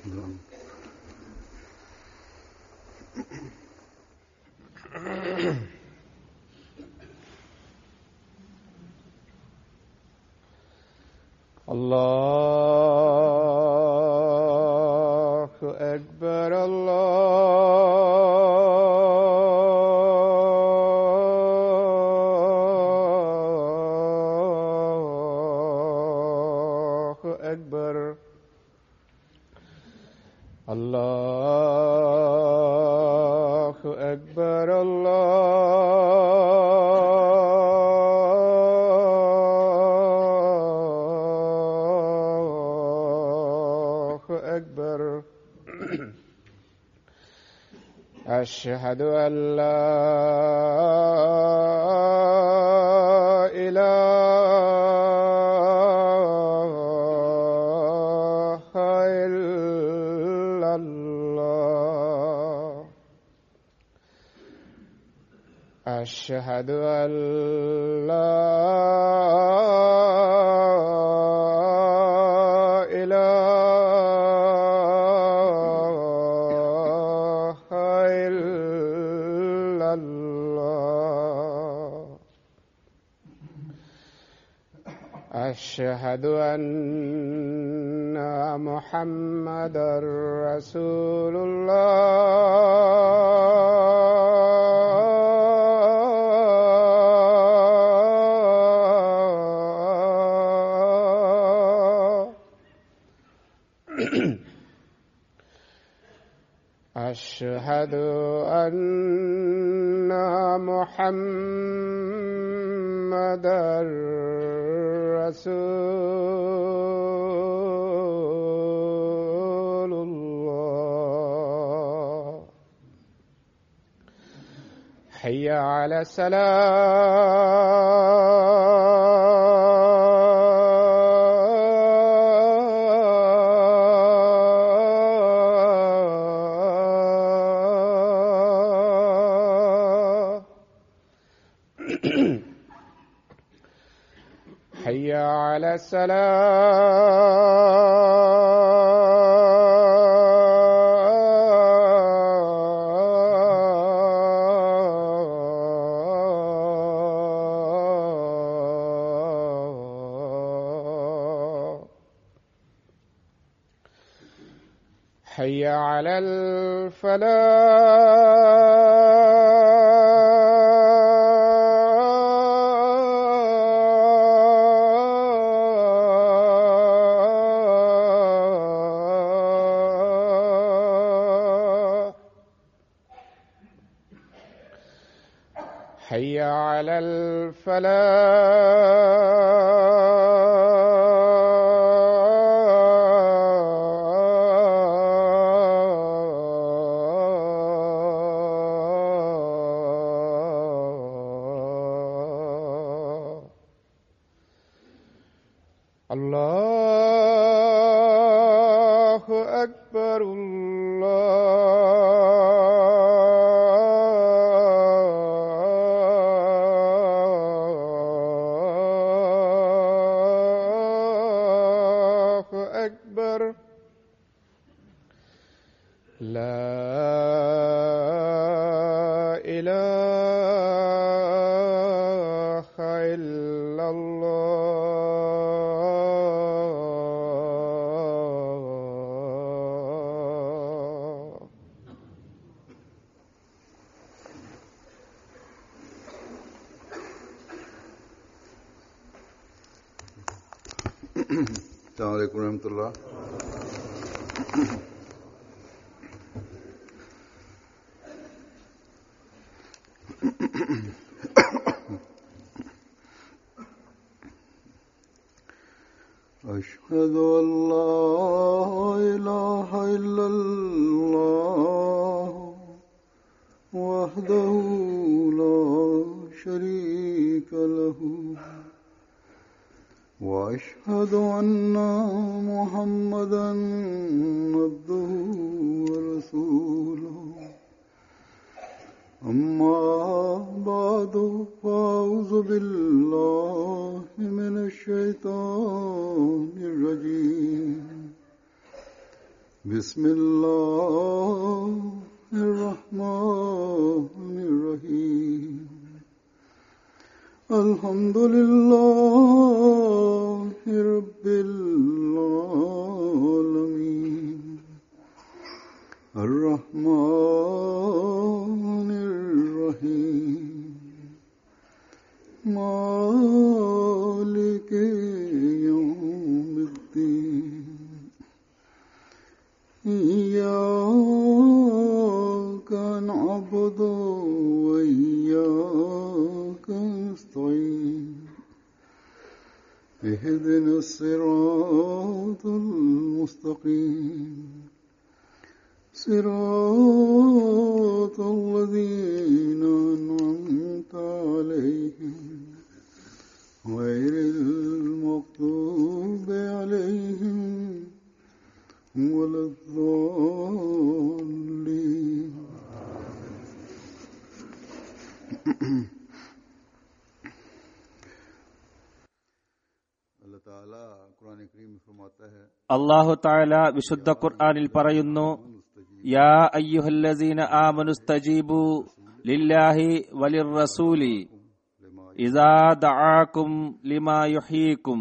الله أكبر الله أكبر الله أكبر الله أكبر أشهد أن لا إله إلا الله أشهد أن لا إله إلا الله أشهد أن محمدا رسول الله أشهد أن محمدا رسول الله حي على السلام حي على السلام حي على الفلاح حي على الفلاح الله أكبر الله أكبر لا إله إلا الله السلام عليكم ورحمة الله أشهد أن لا إله إلا الله وحده لا شريك له واشهد ان محمدا عبده ورسوله اما بعد فاعوذ بالله من الشيطان الرجيم بسم الله الرحمن الرحيم الحمد لله رب العالمين الرحمن الرحيم مالك يوم الدين إياك نعبد وإياك نستعين اهدنا الصراط المستقيم صراط الذين أنعمت عليهم غير المغضوب عليهم ولا الضالين اللہ تعالی قرآن کریم میں فرماتا ہے അള്ളാഹു താല വിശുദ്ധ ഖുർആനിൽ പറയുന്നു യാ അയ്യുഹല്ലസീന ആമനുസ്തജീബു ലില്ലാഹി വലിർ റസൂലി لما ഇദാ ദആകും ലിമാ യുഹീകും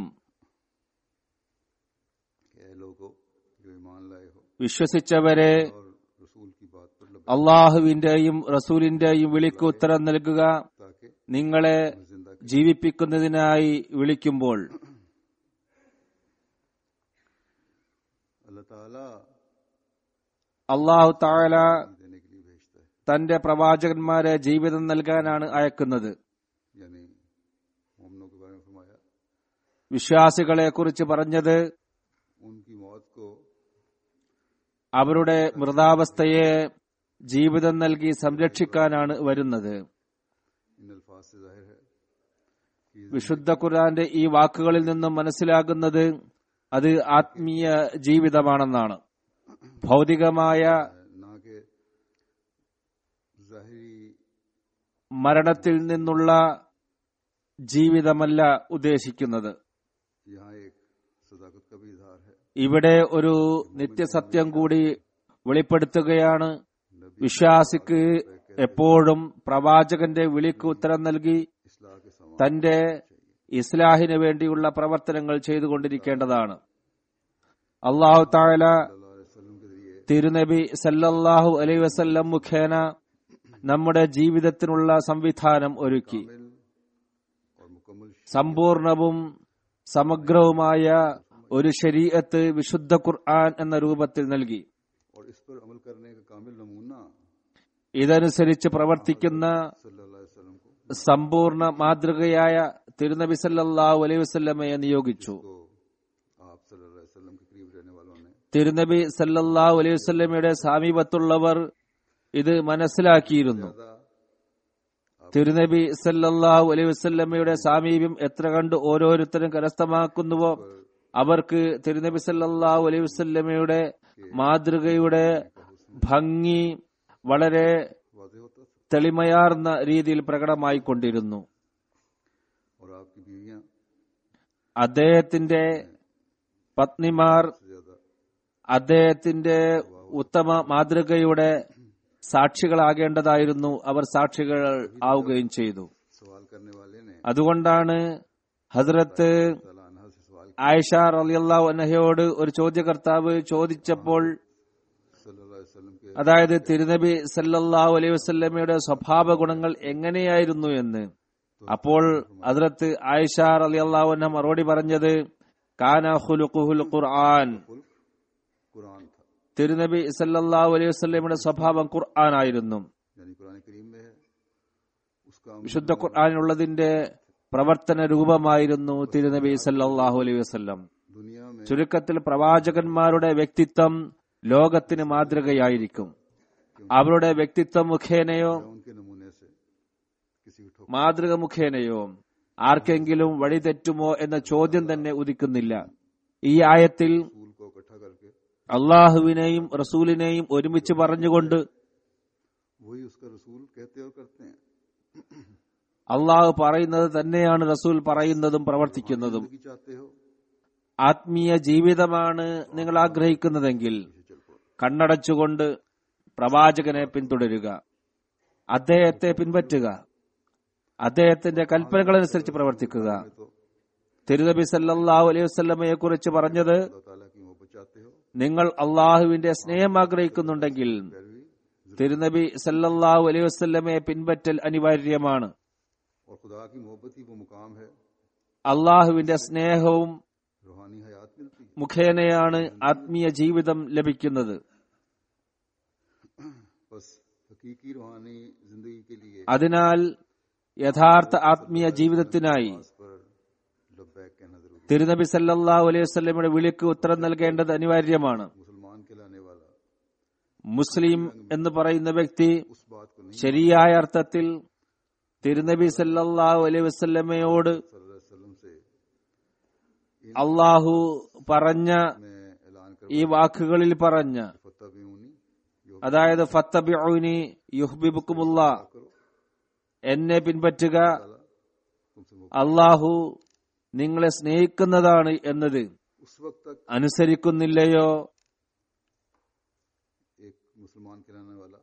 کہ اے لوگو جو ایمان لائے ہو വിശ്വസിച്ചവരെ اور رسول کی بات پر لب അള്ളാഹുവിന്റെയും റസൂലിന്റെയും വിളിക്ക് ഉത്തരം നൽകുക تاکہ നിങ്ങളെ زندہ کی ജീവിപ്പിക്കുന്നതിനായി വിളിക്കുമ്പോൾ اللہ تعالی അള്ളാഹു താല دینے کے لیے بھیجتا ہے തന്റെ പ്രവാചകന്മാരെ ജീവിതം നൽകാനാണ് അയക്കുന്നത് یعنی مومنوں کے بارے میں فرمایا വിശ്വാസികളെ കുറിച്ച് പറഞ്ഞത് ان کی موت کو അവരുടെ മൃതാവസ്ഥയെ ജീവിതം നൽകി സംരക്ഷിക്കാനാണ് വരുന്നത് ان الفاظ سے ظاہر ہے کہ വിശുദ്ധ ഖുർആന്റെ ഈ വാക്കുകളിൽ നിന്നും മനസ്സിലാകുന്നത് അത് ആത്മീയ ജീവിതമാണെന്നാണ് ഭൗതികമായ نہ کہ ظاہری മരണത്തിൽ നിന്നുള്ള ജീവിതമല്ല ഉദ്ദേശിക്കുന്നത് یہاں ایک صداقت کا بھی اظہار ہے ഇവിടെ ഒരു നിത്യസത്യം കൂടി വെളിപ്പെടുത്തുകയാണ് വിശ്വാസിക്ക് എപ്പോഴും പ്രവാചകന്റെ വിളിക്ക് ഉത്തരം നൽകി اصلاح کے سامان തന്റെ ഇസ്ലാഹിന് വേണ്ടിയുള്ള പ്രവർത്തനങ്ങൾ ചെയ്തുകൊണ്ടിരിക്കേണ്ടതാണ് അള്ളാഹു താല صلی اللہ علیہ وسلم کے ذریعے തിരുനബി സല്ലല്ലാഹു അലൈ വസല്ലം മുഖേന നമ്മുടെ ജീവിതത്തിനുള്ള സംവിധാനം ഒരുക്കി کامل اور مکمل സമ്പൂർണവും സമഗ്രവുമായ ഒരു ശരീഅത്ത് വിശുദ്ധ ഖുർആൻ എന്ന രൂപത്തിൽ നൽകി اور اس پر عمل کرنے کا کامل نمونہ ഇതനുസരിച്ച് പ്രവർത്തിക്കുന്ന صلی اللہ علیہ وسلم کو സമ്പൂർണ്ണ മാതൃകയായ തിരുനബി സല്ലല്ലാഹു അലൈഹി വസല്ലമയെ നിയോഗിച്ചു کو آپ صلی اللہ علیہ وسلم کے قریب رہنے والوں نے തിരുനബി സല്ലല്ലാഹു അലൈഹി വസല്ലമയുടെ സമീപത്തുള്ളവർ ഇത് മനസ്സിലാക്കിയിരുന്നു زیادہ തിരുനബി സല്ലല്ലാഹു അലൈഹി വസല്ലമയുടെ സാമീപ്യം എത്ര കണ്ട് ഓരോരുത്തരും കരസ്ഥമാക്കുന്നുവോ അവർക്ക് തിരുനബി സല്ലല്ലാഹു അലൈഹി വസല്ലമയുടെ മാതൃകയുടെ ഭംഗി വളരെ واضح ہوتا تھا തെളിമയാർന്ന രീതിയിൽ പ്രകടമായിക്കൊണ്ടിരുന്നു اور آپ کی بیویاں അദ്ദേഹത്തിന്റെ പത്നിമാർ سے زیادہ അദ്ദേഹത്തിന്റെ ഉത്തമ മാതൃകയുടെ സാക്ഷികളാകേണ്ടതായിരുന്നു അവർ സാക്ഷികൾ ആവുകയും ചെയ്തു سوال کرنے والے نے അതുകൊണ്ടാണ് ഹസ്രത്ത് تعالیٰ عنہ سے سوال ആയിഷ റളിയല്ലാഹു അൻഹയോട് ഒരു ചോദ്യകർത്താവ് ചോദിച്ചപ്പോൾ صلی اللہ علیہ وسلم کے അതായത് തിരുനബി സല്ലല്ലാഹു അലൈഹി വസല്ലമയുടെ സ്വഭാവ ഗുണങ്ങൾ എങ്ങനെയായിരുന്നു എന്ന് അപ്പോൾ ഹസ്രത്ത് ആയിഷ റളിയല്ലാഹു അൻഹ മറുപടി പറഞ്ഞത് കാന ഖുലുഖുൽ ഖുർആൻ خلق قرآن تھا തിരുനബി സല്ലല്ലാഹു അലൈഹി വസല്ലമയുടെ സ്വഭാവം ഖുർആൻ ആയിരുന്നു یعنی قرآن کریم میں ہے اس کا വിശുദ്ധ ഖുർആാനുള്ളതിന്റെ പ്രവർത്തന രൂപമായിരുന്നു തിരുനബി സല്ലല്ലാഹു അലൈഹി വസല്ലം دنیا میں ചുരുക്കത്തിൽ പ്രവാചകന്മാരുടെ വ്യക്തിത്വം ലോകത്തിന് മാതൃകയായിരിക്കും അവരുടെ വ്യക്തിത്വം മുഖേനയോ ان کے نمونے سے کسی کو ٹھوک മാതൃക മുഖേനയോ ആർക്കെങ്കിലും വഴിതെറ്റുമോ എന്ന ചോദ്യം തന്നെ ഉദിക്കുന്നില്ല ഈ ആയത്തിൽ رسول کو اکٹھا کر کے അള്ളാഹുവിനെയും റസൂലിനെയും ഒരുമിച്ച് പറഞ്ഞുകൊണ്ട് وہی اس کا رسول کہتے اور کرتے ہیں അള്ളാഹു പറയുന്നത് തന്നെയാണ് റസൂൽ പറയുന്നതും പ്രവർത്തിക്കുന്നതും زندگی چاہتے ہو ആത്മീയ ജീവിതമാണ് നിങ്ങൾ ആഗ്രഹിക്കുന്നതെങ്കിൽ پیچھے چل پڑو കണ്ണടച്ചുകൊണ്ട് പ്രവാചകനെ പിന്തുടരുക അദ്ദേഹത്തെ പിൻപറ്റുക അദ്ദേഹത്തിന്റെ കൽപ്പനകളനുസരിച്ച് പ്രവർത്തിക്കുക तो തിരുനബി സല്ലല്ലാഹു അലൈഹി വസല്ലമയെ കുറിച്ച് പറഞ്ഞത് अल्लाह ताला की मोहब्बत चाहते हो നിങ്ങൾ അള്ളാഹുവിന്റെ സ്നേഹം ആഗ്രഹിക്കുന്നുണ്ടെങ്കിൽ पैरवी തിരുനബി സല്ലല്ലാഹു അലൈഹി വസല്ലമയെ പിൻപറ്റൽ അനിവാര്യമാണ് और खुदा की मोहब्बत ही वो मुकाम है അള്ളാഹുവിന്റെ സ്നേഹവും रूहानी हयात मिलती है മുഖേനയാണ് ആത്മീയ ജീവിതം ലഭിക്കുന്നത് बस हकीकी रूहानी जिंदगी के लिए അതിനാൽ യഥാർത്ഥ ആത്മീയ ജീവിതത്തിനായി इस पर लब्बैक कहना जरूरी തിരുനബി സല്ലല്ലാഹു അലൈഹി വസല്ലമയുടെ വിളിക്ക് ഉത്തരം നൽകേണ്ടത് അനിവാര്യമാണ് है मुसलमान कहलाने वाला മുസ്ലിം എന്ന് പറയുന്ന വ്യക്തി उस बात को नहीं ശരിയായ അർത്ഥത്തിൽ തിരുനബി സല്ലല്ലാഹു അലൈഹി വസല്ലമയോട് सल्लल्लाहु अलैहि वसल्लम से അള്ളാഹു പറഞ്ഞ मैं ऐलान कर ഈ വാക്കുകളിൽ പറഞ്ഞ फतबिऊनी यो അതായത് ഫത്തബിഉനി യുഹ്ബിബുക്കുമുള്ള करो എന്നെ പിൻപറ്റുക ताला तुमसे मोहब्बत അള്ളാഹു നിങ്ങളെ സ്നേഹിക്കുന്നതാണ് എന്നത് उस वक्त तक അനുസരിക്കുന്നില്ലയോ एक मुसलमान कहलाने वाला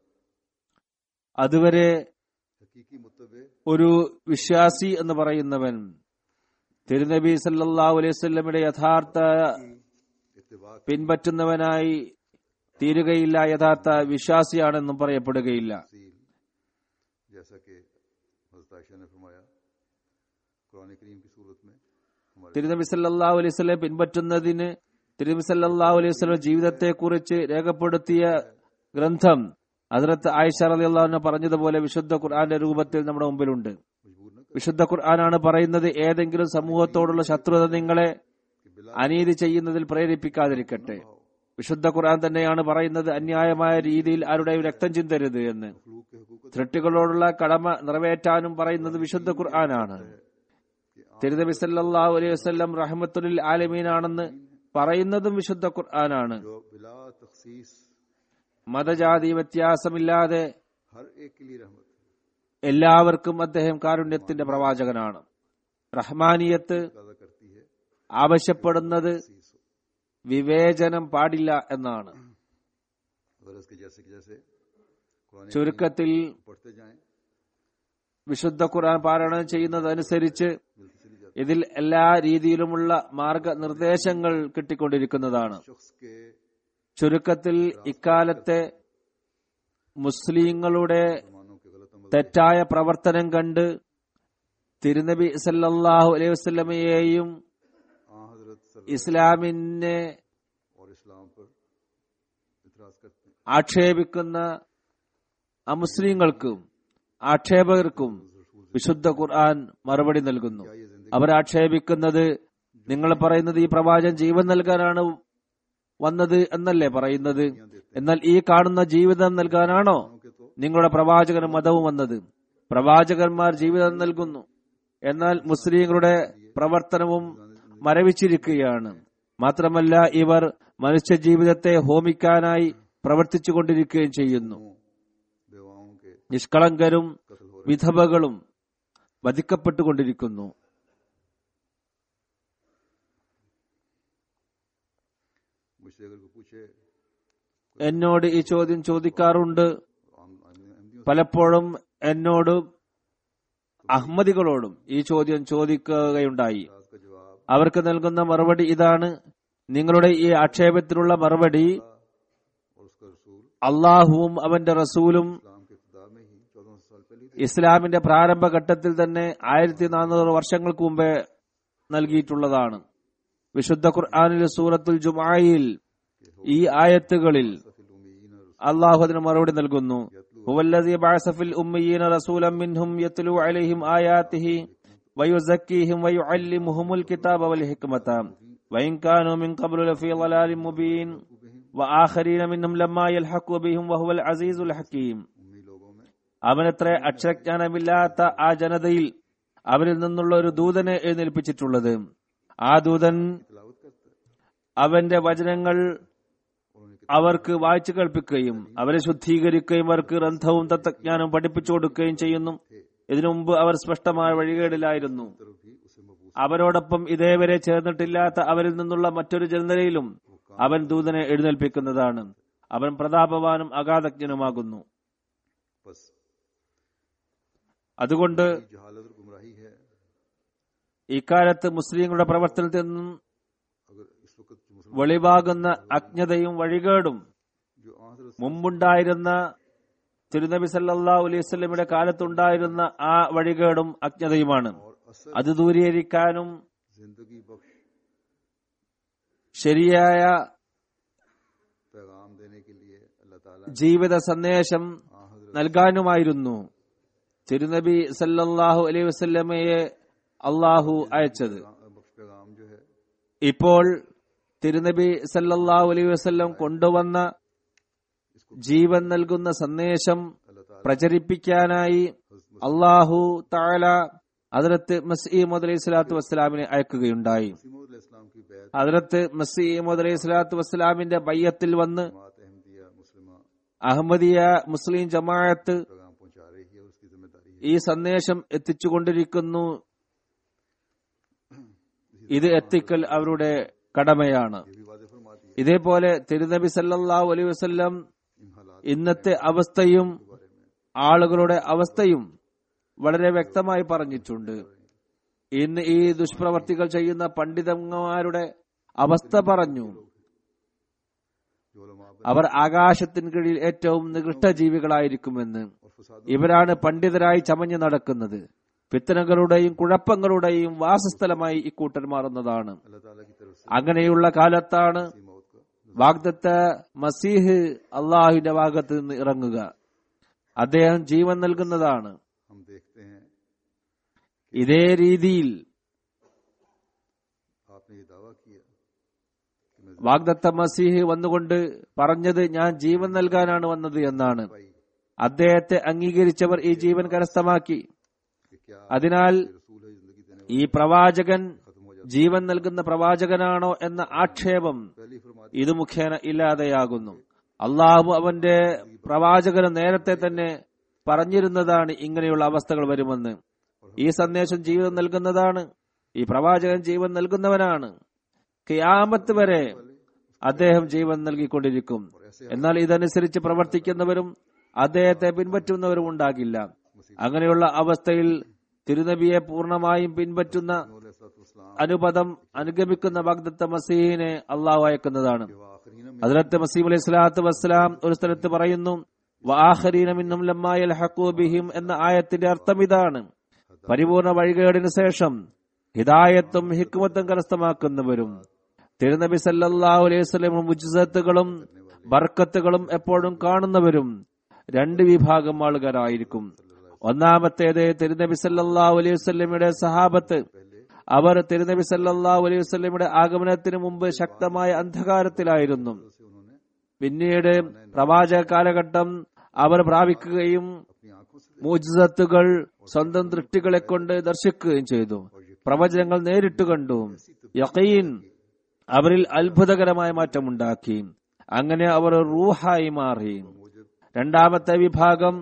അതുവരെ हकीकी मुतबे ഒരു വിശ്വാസി എന്ന് പറയുന്നവൻ തിരുനബി സല്ലല്ലാഹു അലൈഹി വസല്ലമയുടെ യഥാർത്ഥ इत्तिबा പിൻപറ്റുന്നവനായി തീരുകയില്ല യഥാർത്ഥ വിശ്വാസിയാണെന്നും പറയപ്പെടുകയില്ല तफसील जैसा कि हजरत आयशा ने फरमाया कुरान करीम की सूरत में हमारे തിരുനബി സല്ലല്ലാഹു അലൈഹി വസല്ലം പിൻപറ്റുന്നതിന് തിരുനബി സല്ലല്ലാഹു അലൈഹി വസല്ലം ജീവിതത്തെക്കുറിച്ച് രേഖപ്പെടുത്തിയ ഗ്രന്ഥം ഹസ്രത്ത് ആയിഷ റളിയല്ലാഹു അൻഹ പറഞ്ഞതുപോലെ വിശുദ്ധ ഖുർആന്റെ രൂപത്തിൽ നമ്മുടെ മുമ്പിലുണ്ട് मजबूर न വിശുദ്ധ ഖുർആനാണ് പറയുന്നത് ഏതെങ്കിലും സമൂഹത്തോടുള്ള ശത്രുത നിങ്ങളെ कि बिला അനീതി ചെയ്യുന്നതിൽ പ്രേരിപ്പിക്കാതിരിക്കട്ടെ വിശുദ്ധ ഖുർആൻ തന്നെയാണ് പറയുന്നത് അന്യായമായ രീതിയിൽ ആരുടെയും രക്തം ചിന്തരുത് എന്ന് मखलूक के हकूक സൃഷ്ടികളോടുള്ള കടമ നിറവേറ്റാനും പറയുന്നത് വിശുദ്ധ ഖുർആനാണ് തിരുനബി സല്ലല്ലാഹു അലൈഹി വസല്ലം റഹ്മത്തുൽ ആലമീനാണെന്ന് പറയുന്നതും വിശുദ്ധ ഖുർആനാണ് जो बिला तखसीस മതജാതി വ്യത്യാസമില്ലാതെ हर एक के लिए रहमत है എല്ലാവർക്കും അദ്ദേഹം കാരുണ്യത്തിന്റെ പ്രവാചകനാണ് റഹ്മാനിയത്ത് पैदा करती है ആവശ്യപ്പെടുന്നത് तखसीस हो വിവേചനം പാടില്ല എന്നാണ് अगर इसके जैसे कि जैसे कुरान ചുരുക്കത്തിൽ पढ़ते जाएं വിശുദ്ധ ഖുർആൻ പാരായണം ചെയ്യുന്നതനുസരിച്ച് मिलती चली जाती ഇതിൽ എല്ലാ രീതിയിലുമുള്ള മാർഗനിർദ്ദേശങ്ങൾ കിട്ടിക്കൊണ്ടിരിക്കുന്നതാണ് शख्स के ചുരുക്കത്തിൽ ഇക്കാലത്തെ മുസ്ലിങ്ങളുടെ मुसलमानों के गलत अमल തെറ്റായ പ്രവർത്തനം കണ്ട് തിരുനബി സല്ലല്ലാഹു അലൈഹി വസല്ലമയെയും आ हजरत सल्लल्लाहु ഇസ്ലാമിനെ और इस्लाम पर इतराज करते हैं ആക്ഷേപിക്കുന്ന അമുസ്ലിങ്ങൾക്കും ആക്ഷേപകർക്കും വിശുദ്ധ ഖുർആൻ മറുപടി നൽകുന്നു क्या ये जिंदगी അവർ ആക്ഷേപിക്കുന്നത് നിങ്ങൾ പറയുന്നത് ഈ പ്രവാചകൻ ജീവൻ നൽകാനാണ് വന്നത് എന്നല്ലേ പറയുന്നത് എന്നാൽ ഈ കാണുന്ന ജീവിതം നൽകാനാണോ के तो നിങ്ങളുടെ പ്രവാചകനും മതവും വന്നത് പ്രവാചകന്മാർ ജീവിതം നൽകുന്നു എന്നാൽ മുസ്ലിങ്ങളുടെ പ്രവർത്തനവും മരവിച്ചിരിക്കുകയാണ് മാത്രമല്ല ഇവർ മനുഷ്യ ജീവിതത്തെ ഹോമിക്കാനായി പ്രവർത്തിച്ചുകൊണ്ടിരിക്കുകയും ചെയ്യുന്നു बेवाओं के നിഷ്കളങ്കരും कत्ल हो വിധവകളും വധിക്കപ്പെട്ടുകൊണ്ടിരിക്കുന്നു रहे मुझसे अगर कोई पूछे എന്നോട് ഈ ചോദ്യം ചോദിക്കാറുണ്ട് आम अहमदियों പലപ്പോഴും എന്നോടും അഹമ്മദികളോടും ഈ ചോദ്യം ചോദിക്കുകയുണ്ടായി से का जवाब അവർക്ക് നൽകുന്ന മറുപടി ഇതാണ് നിങ്ങളുടെ ഈ ആക്ഷേപത്തിനുള്ള മറുപടി और उसका रसूल അള്ളാഹുവും അവന്റെ റസൂലും इस्लाम के इब्तदा में ही चौदह सौ साल पहले ही ഇസ്ലാമിന്റെ പ്രാരംഭഘട്ടത്തിൽ തന്നെ ആയിരത്തി നാനൂറ് വർഷങ്ങൾക്ക് മുമ്പേ നൽകിയിട്ടുള്ളതാണ് വിശുദ്ധ ഖുർആാനിലെ സൂറത്തുൽ ജുമായിൽ ഈ ആയത്തുകളിൽ सफिल उम्मीन और അള്ളാഹു അതിന് മറുപടി നൽകുന്നു ഹുവല്ലദീ ബഅസ ഫിൽ ഉമ്മയീന റസൂലൻ മിൻഹും യത്ലു അലൈഹിം ആയാതിഹി വയുസക്കീഹിം വയുഅല്ലിമുഹുമുൽ കിതാബ വൽ ഹിക്മത വഇൻ കാനൂ മിൻ ഖബ്ലു ലഫീ ളലാലിൻ മുബീൻ വആഖരീന മിൻഹും ലമ്മാ യൽഹഖു ബിഹിം വഹുവൽ അസീസുൽ ഹക്കീം उम्मी लोगों में അവനത്ര അക്ഷരജ്ഞാനമില്ലാത്ത ആ ജനതയിൽ അവരിൽ നിന്നുള്ള ഒരു ദൂതനെ എഴുന്നേൽപ്പിച്ചിട്ടുള്ളത് ആ ദൂതൻ तिलावत करता है അവന്റെ വചനങ്ങൾ और उन्हें അവർക്ക് വായിച്ചു കേൾപ്പിക്കുകയും അവരെ ശുദ്ധീകരിക്കുകയും അവർക്ക് ഗ്രന്ഥവും തത്വജ്ഞാനവും പഠിപ്പിച്ചു കൊടുക്കുകയും ചെയ്യുന്നു ഇതിനു മുമ്പ് അവർ സ്പഷ്ടമായ വഴികേടിലായിരുന്നു तरफ भी उसे मबूस അവരോടൊപ്പം ഇതേവരെ ചേർന്നിട്ടില്ലാത്ത അവരിൽ നിന്നുള്ള മറ്റൊരു ജനതയിലും അവൻ ദൂതനെ എഴുന്നേൽപ്പിക്കുന്നതാണ് അവൻ പ്രതാപവാനും അഗാധജ്ഞനുമാകുന്നു बस അതുകൊണ്ട് ये जहालत और गुमराही है ഇക്കാലത്ത് മുസ്ലിങ്ങളുടെ പ്രവർത്തനത്തിൽ നിന്നും अगर इस वक्त जो मुसलमान വെളിവാകുന്ന അജ്ഞതയും വഴികേടും जो हजरत മുമ്പുണ്ടായിരുന്ന തിരുനബി സല്ലല്ലാഹു അലൈഹി വസല്ലമയുടെ കാലത്തുണ്ടായിരുന്ന ആ വഴികേടും അജ്ഞതയുമാണ് और असल അത് ദൂരീകരിക്കാനും जिंदगी बख्श ശരിയായ पैगाम देने के लिए अल्लाह ताला ജീവിത സന്ദേശം हाँ हजरत നൽകാനുമായിരുന്നു തിരുനബി സല്ലല്ലാഹു അലൈഹി വസല്ലമയെ അള്ളാഹു അയച്ചത് बख्श पैगाम जो है ഇപ്പോൾ തിരുനബി സല്ലല്ലാഹു അലൈഹി വസല്ലം കൊണ്ടുവന്ന ജീവൻ നൽകുന്ന സന്ദേശം अल्लाह ताला പ്രചരിപ്പിക്കാനായി അള്ളാഹു താല ഹജറത്ത് മസീമദ് അലൈഹി സ്വലാത്തു വസ്സലാമിനെ അയക്കുകയുണ്ടായി मसीह इस्लाम की बैत ഹജറത്ത് മസീമദ് അലൈഹി സ്വലാത്തു വസ്സലാമിന്റെ ബയ്യത്തിൽ വന്ന് जमात अहमदिया मुस्लिमा അഹമ്മദിയ മുസ്ലിം ജമാഅത്ത് पैगाम पहुंचा रही है और उसकी जिम्मेदारी है ഈ സന്ദേശം എത്തിച്ചുകൊണ്ടിരിക്കുന്നു ഇത് എത്തിക്കൽ അവരുടെ കടമയാണ് ये भी वादे फरमाती है ഇതേപോലെ തിരുനബി സല്ലല്ലാഹു അലൈഹി വസല്ലം इन हालात ഇന്നത്തെ അവസ്ഥയും ആളുകളുടെ അവസ്ഥയും വളരെ വ്യക്തമായി പറഞ്ഞിട്ടുണ്ട് ഇന്ന് ഈ ദുഷ്പ്രവർത്തികൾ ചെയ്യുന്ന പണ്ഡിതന്മാരുടെ അവസ്ഥ പറഞ്ഞു जो उलमा बने അവർ ആകാശത്തിന് കീഴിൽ ഏറ്റവും നികൃഷ്ട ജീവികളായിരിക്കുമെന്ന് और फसाद ഇവരാണ് പണ്ഡിതരായി ചമഞ്ഞു നടക്കുന്നത് പിത്തനകളുടെയും കുഴപ്പങ്ങളുടെയും വാസസ്ഥലമായി ഇക്കൂട്ടർ മാറുന്നതാണ് अल्लाह ताला की तरफ से അങ്ങനെയുള്ള കാലത്താണ് इसी मौत का വാഗ്ദത്ത മസീഹ് അള്ളാഹുവിന്റെ ഭാഗത്ത് നിന്ന് ഇറങ്ങുക അദ്ദേഹം ജീവൻ നൽകുന്നതാണ് हम देखते हैं ഇതേ രീതിയിൽ आपने ये दावा किया कि मैं വാഗ്ദത്ത മസീഹ് വന്നുകൊണ്ട് പറഞ്ഞത് ഞാൻ ജീവൻ നൽകാനാണ് വന്നത് എന്നാണ് पाई അദ്ദേഹത്തെ അംഗീകരിച്ചവർ ഈ ജീവൻ കരസ്ഥമാക്കി कि क्या അതിനാൽ ये रसूल है जिंदगी देने ഈ പ്രവാചകൻ वाला खत्म हो जाता ജീവൻ നൽകുന്ന പ്രവാചകനാണോ എന്ന ആക്ഷേപം पहली फरमाती ഇത് മുഖേന ഇല്ലാതെയാകുന്നു അള്ളാഹു അവന്റെ പ്രവാചകന് നേരത്തെ തന്നെ പറഞ്ഞിരുന്നതാണ് ഇങ്ങനെയുള്ള അവസ്ഥകൾ വരുമെന്ന് ഈ സന്ദേശം ജീവൻ നൽകുന്നതാണ് ഈ പ്രവാചകൻ ജീവൻ നൽകുന്നവനാണ് കിയാമത്ത് വരെ അദ്ദേഹം ജീവൻ നൽകിക്കൊണ്ടിരിക്കും എന്നാൽ ഇതനുസരിച്ച് പ്രവർത്തിക്കുന്നവരും അദ്ദേഹത്തെ പിൻപറ്റുന്നവരും ഉണ്ടാകില്ല അങ്ങനെയുള്ള അവസ്ഥയിൽ തിരുനബിയെ പൂർണ്ണമായും പിൻപറ്റുന്ന इस्लाम അനുപദം അനുഗമിക്കുന്ന ഭഗ്ദത്ത മസീഹിനെ അള്ളാഹു അയക്കുന്നതാണ് के आखिरी में ഹജറത്ത് മസീം അലൈഹി സ്വലാത്തു വസ്സലാം ഒരു സ്ഥലത്ത് പറയുന്നു "വആഖരീന മിൻഹും ലമ്മാ യൽഹഖൂ ബിഹിം എന്ന ആയത്തിന്റെ അർത്ഥം ഇതാണ് പരിപൂർണ വഴികേടിന് ശേഷം ഹിദായത്തും ഹിക്മത്തും കരസ്ഥമാക്കുന്നവരും തിരുനബി സല്ലല്ലാഹു അലൈഹി വസല്ലം മുജ്സത്തുകളും ബർക്കത്തുകളും എപ്പോഴും കാണുന്നവരും രണ്ട് വിഭാഗം ആളുകാരായിരിക്കും ഒന്നാമത്തേത് തിരുനബി സല്ലല്ലാഹു അലൈഹി വസല്ലമയുടെ സഹാബത്ത് അവർ തിരുനബി സല്ലല്ലാഹു അലൈഹി വസല്ലമയുടെ ആഗമനത്തിന് മുമ്പ് ശക്തമായ അന്ധകാരത്തിലായിരുന്നു से उन्होंने പിന്നീട് പ്രവാചക കാലഘട്ടം അവർ പ്രാപിക്കുകയും अपनी आंखों से മോജിസത്തുകൾ സ്വന്തം ദൃഷ്ടികളെ കൊണ്ട് ദർശിക്കുകയും ചെയ്തു പ്രവചനങ്ങൾ നേരിട്ട് കണ്ടു യഖീൻ അവരിൽ അത്ഭുതകരമായ മാറ്റമുണ്ടാക്കി അങ്ങനെ അവർ റൂഹായി മാറി രണ്ടാമത്തെ വിഭാഗം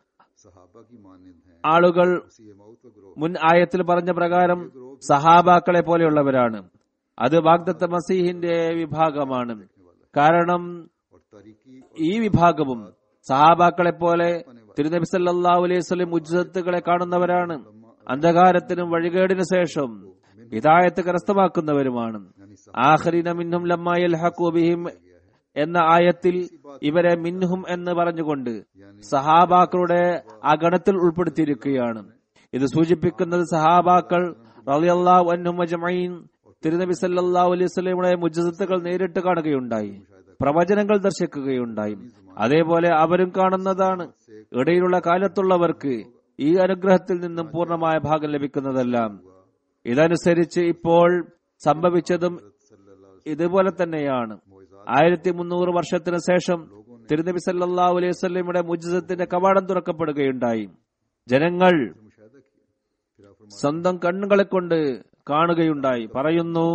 सहाबा की मानंद हैं ആളുകൾ उसी मौत का ग्रोह മുൻ ആയത്തിൽ പറഞ്ഞ പ്രകാരം സഹാബാക്കളെ പോലെയുള്ളവരാണ് അത് വാഗ്ദത്ത മസീഹിന്റെ വിഭാഗമാണ് കാരണം और तारीकी ഈ വിഭാഗവും സഹാബാക്കളെ പോലെ തിരുനബി സല്ലല്ലാഹു അലൈഹി വസല്ലം മുജ്ജത്തുകളെ കാണുന്നവരാണ് അന്ധകാരത്തിനും വഴികേടിനു ശേഷം ഹിദായത്ത് കരസ്ഥമാക്കുന്നവരുമാണ് ആഖരീന മിൻഹും ലമ്മാ യൽഹഖു ബിഹിം എന്ന ആയത്തിൽ ഇവരെ മിൻഹും എന്ന് പറഞ്ഞുകൊണ്ട് സഹാബാക്കളുടെ ആ ഗണത്തിൽ ഉൾപ്പെടുത്തിയിരിക്കുകയാണ് ഇത് സൂചിപ്പിക്കുന്നത് സഹാബാക്കൾ റളിയല്ലാഹു അൻഹും അജ്മഈൻ തിരുനബി സല്ലല്ലാഹു അലൈഹി വസല്ലമയുടെ മുജ്ജത്തുകൾ നേരിട്ട് കാണുകയുണ്ടായി പ്രവചനങ്ങൾ ദർശിക്കുകയുണ്ടായി അതേപോലെ അവരും കാണുന്നതാണ് ഇടയിലുള്ള കാലത്തുള്ളവർക്ക് ഈ അനുഗ്രഹത്തിൽ നിന്നും പൂർണ്ണമായ ഭാഗം ലഭിക്കുന്നതല്ല ഇതനുസരിച്ച് ഇപ്പോൾ സംഭവിച്ചതും ഇതുപോലെ തന്നെയാണ് ആയിരത്തി മുന്നൂറ് വർഷത്തിന് ശേഷം തിരുനബി സല്ലല്ലാഹു അലൈഹി വസല്ലമയുടെ മുജ്ജത്തിന്റെ കവാടം തുറക്കപ്പെടുകയുണ്ടായി ജനങ്ങൾ मुशाहिदा किया फिर आप സ്വന്തം കണ്ണുകളെ കൊണ്ട് കാണുകയുണ്ടായി പറയുന്നു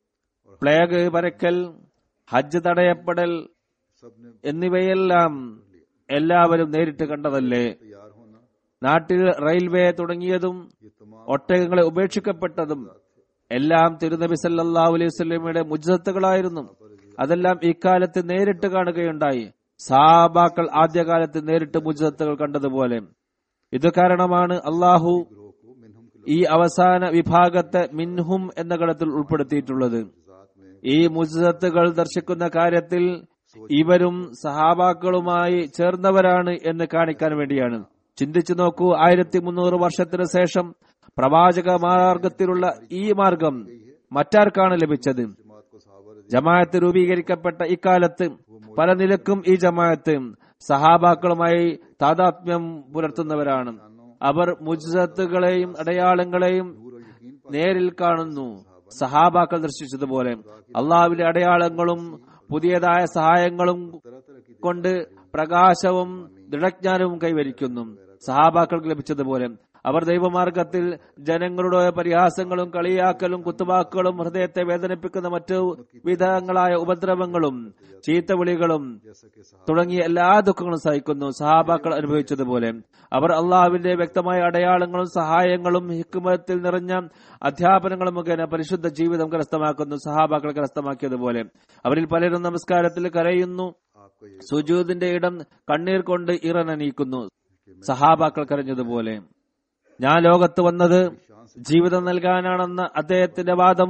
പ്ലേഗ് പരക്കൽ ഹജ്ജ് തടയപ്പെടൽ सब ने എന്നിവയെല്ലാം എല്ലാവരും നേരിട്ട് കണ്ടതല്ലേ तैयार होना നാട്ടിൽ റെയിൽവേ തുടങ്ങിയതും ये तमाम ഒട്ടകങ്ങളെ ഉപേക്ഷിക്കപ്പെട്ടതും എല്ലാം തിരുനബി സല്ലല്ലാഹു അലൈഹി വസല്ലമയുടെ മുജ്ജത്തുകളായിരുന്നു അതെല്ലാം ഇക്കാലത്ത് നേരിട്ട് കാണുകയുണ്ടായി സാബാക്കൾ ആദ്യകാലത്ത് നേരിട്ട് മുജത്തുകൾ കണ്ടതുപോലെ ഇത് കാരണമാണ് അള്ളാഹു ग्रोह को मिनहुम के ഈ അവസാന വിഭാഗത്തെ മിൻഹും എന്ന ഗണത്തിൽ ഉൾപ്പെടുത്തിയിട്ടുള്ളത് लफ्जात में ഈ മുജത്തുകൾ ദർശിക്കുന്ന കാര്യത്തിൽ ഇവരും സഹാബാക്കളുമായി ചേർന്നവരാണ് എന്ന് കാണിക്കാൻ വേണ്ടിയാണ് ചിന്തിച്ചു നോക്കൂ ആയിരത്തി മുന്നൂറ് വർഷത്തിന് ശേഷം പ്രവാചക മാർഗത്തിലുള്ള ഈ മാർഗം മറ്റാർക്കാണ് ലഭിച്ചത് जमात को सहाबा रजी ജമാഅത്ത് രൂപീകരിക്കപ്പെട്ട ഇക്കാലത്ത് പല നിലക്കും ഈ ജമാഅത്ത് സഹാബാക്കളുമായി താതാത്മ്യം പുലർത്തുന്നവരാണ് അവർ മുജ്സത്തുകളെയും അടയാളങ്ങളെയും नूर और यकीन നേരിൽ കാണുന്നു സഹാബാക്കൾ ദർശിച്ചതുപോലെ അള്ളാഹുവിന്റെ അടയാളങ്ങളും പുതിയതായ സഹായങ്ങളും तरह तरह की കൊണ്ട് പ്രകാശവും ദൃഢജ്ഞാനവും കൈവരിക്കുന്നു സഹാബാക്കൾക്ക് ലഭിച്ചതുപോലെ അവർ ദൈവമാർഗത്തിൽ ജനങ്ങളുടെ പരിഹാസങ്ങളും കളിയാക്കലും കുത്തുവാക്കുകളും ഹൃദയത്തെ വേദനിപ്പിക്കുന്ന മറ്റു വിധങ്ങളായ ഉപദ്രവങ്ങളും ചീത്തവിളികളും जैसा कि सहाबा തുടങ്ങിയ എല്ലാ ദുഃഖങ്ങളും സഹിക്കുന്നു സഹാബാക്കൾ അനുഭവിച്ചതുപോലെ അവർ അള്ളാഹുവിന്റെ വ്യക്തമായ അടയാളങ്ങളും സഹായങ്ങളും ഹിക്കുമത്തിൽ നിറഞ്ഞ അധ്യാപനങ്ങളും മുഖേന പരിശുദ്ധ ജീവിതം കരസ്ഥമാക്കുന്നു സഹാബാക്കൾ കരസ്ഥമാക്കിയതുപോലെ അവരിൽ പലരും നമസ്കാരത്തിൽ കരയുന്നു आपका ये സുജൂദിന്റെ ഇടം കണ്ണീർ കൊണ്ട് ഇറനനീക്കുന്നു സഹാബാക്കൾ കരഞ്ഞതുപോലെ ഞാൻ ലോകത്ത് വന്നത് ജീവിതം നൽകാനാണെന്ന അദ്ദേഹത്തിന്റെ വാദം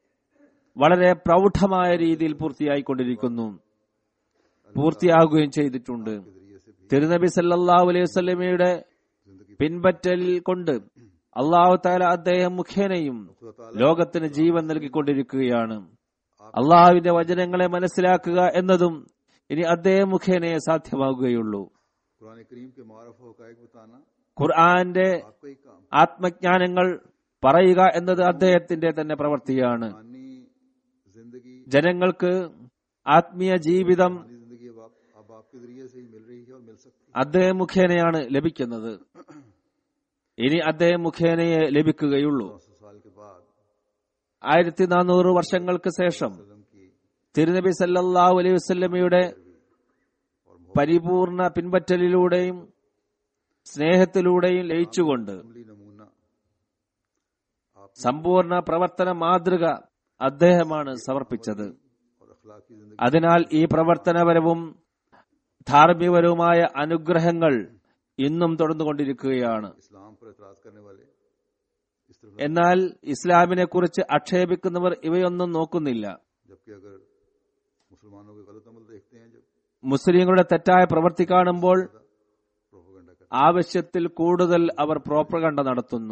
വളരെ പ്രൗഢമായ രീതിയിൽ പൂർത്തിയായിക്കൊണ്ടിരിക്കുന്നു പൂർത്തിയാകുകയും ചെയ്തിട്ടുണ്ട് जरिए से भी തിരുനബി സല്ലല്ലാഹു അലൈഹി വസല്ലമയുടെ പിൻപറ്റൽ കൊണ്ട് അള്ളാഹു താല അദ്ദേഹം മുഖേനയും खुदा ताला ലോകത്തിന് ജീവൻ നൽകിക്കൊണ്ടിരിക്കുകയാണ് അള്ളാഹുവിന്റെ വചനങ്ങളെ മനസ്സിലാക്കുക എന്നതും ഇനി അദ്ദേഹം മുഖേനയെ സാധ്യമാകുകയുള്ളൂ कुरान करीम के मारफ हकायक बताना ഖുർആന്റെ आपका ही काम ആത്മജ്ഞാനങ്ങൾ പറയുക എന്നത് അദ്ദേഹത്തിന്റെ തന്നെ പ്രവൃത്തിയാണ് मानी जिंदगी ജനങ്ങൾക്ക് ആത്മീയ ജീവിതം मानी जिंदगी अब आप अब आपके जरिए से ही मिल रही है और मिल सकती അദ്ദേഹം മുഖേനയാണ് ലഭിക്കുന്നത് ഇനി അദ്ദേഹം മുഖേനയെ ലഭിക്കുകയുള്ളൂ है सौ साल के बाद ആയിരത്തി നാനൂറ് വർഷങ്ങൾക്ക് ശേഷം वसल्लम की തിരുനബി സല്ലല്ലാഹു അലൈഹി വസല്ലമയുടെ പരിപൂർണ പിൻപറ്റലിലൂടെയും സ്നേഹത്തിലൂടെയും ലയിച്ചുകൊണ്ട് अमली नमूना आप സമ്പൂർണ്ണ പ്രവർത്തന മാതൃക അദ്ദേഹമാണ് സമർപ്പിച്ചത് और अखलाकी जिंदगी അതിനാൽ ഈ പ്രവർത്തനപരവും ധാർമ്മികപരവുമായ അനുഗ്രഹങ്ങൾ ഇന്നും തുടർന്നുകൊണ്ടിരിക്കുകയാണ് इस्लाम पर एतराज करने वाले इस तरफ എന്നാൽ ഇസ്ലാമിനെ കുറിച്ച് ആക്ഷേപിക്കുന്നവർ ഇവയൊന്നും നോക്കുന്നില്ല जबकि अगर मुसलमानों के गलत अमल देखते हैं जब മുസ്ലിങ്ങളുടെ തെറ്റായ പ്രവൃത്തി കാണുമ്പോൾ प्रोपोगंडा कर ആവശ്യത്തിൽ കൂടുതൽ അവർ പ്രോപ്പകണ്ട നടത്തുന്നു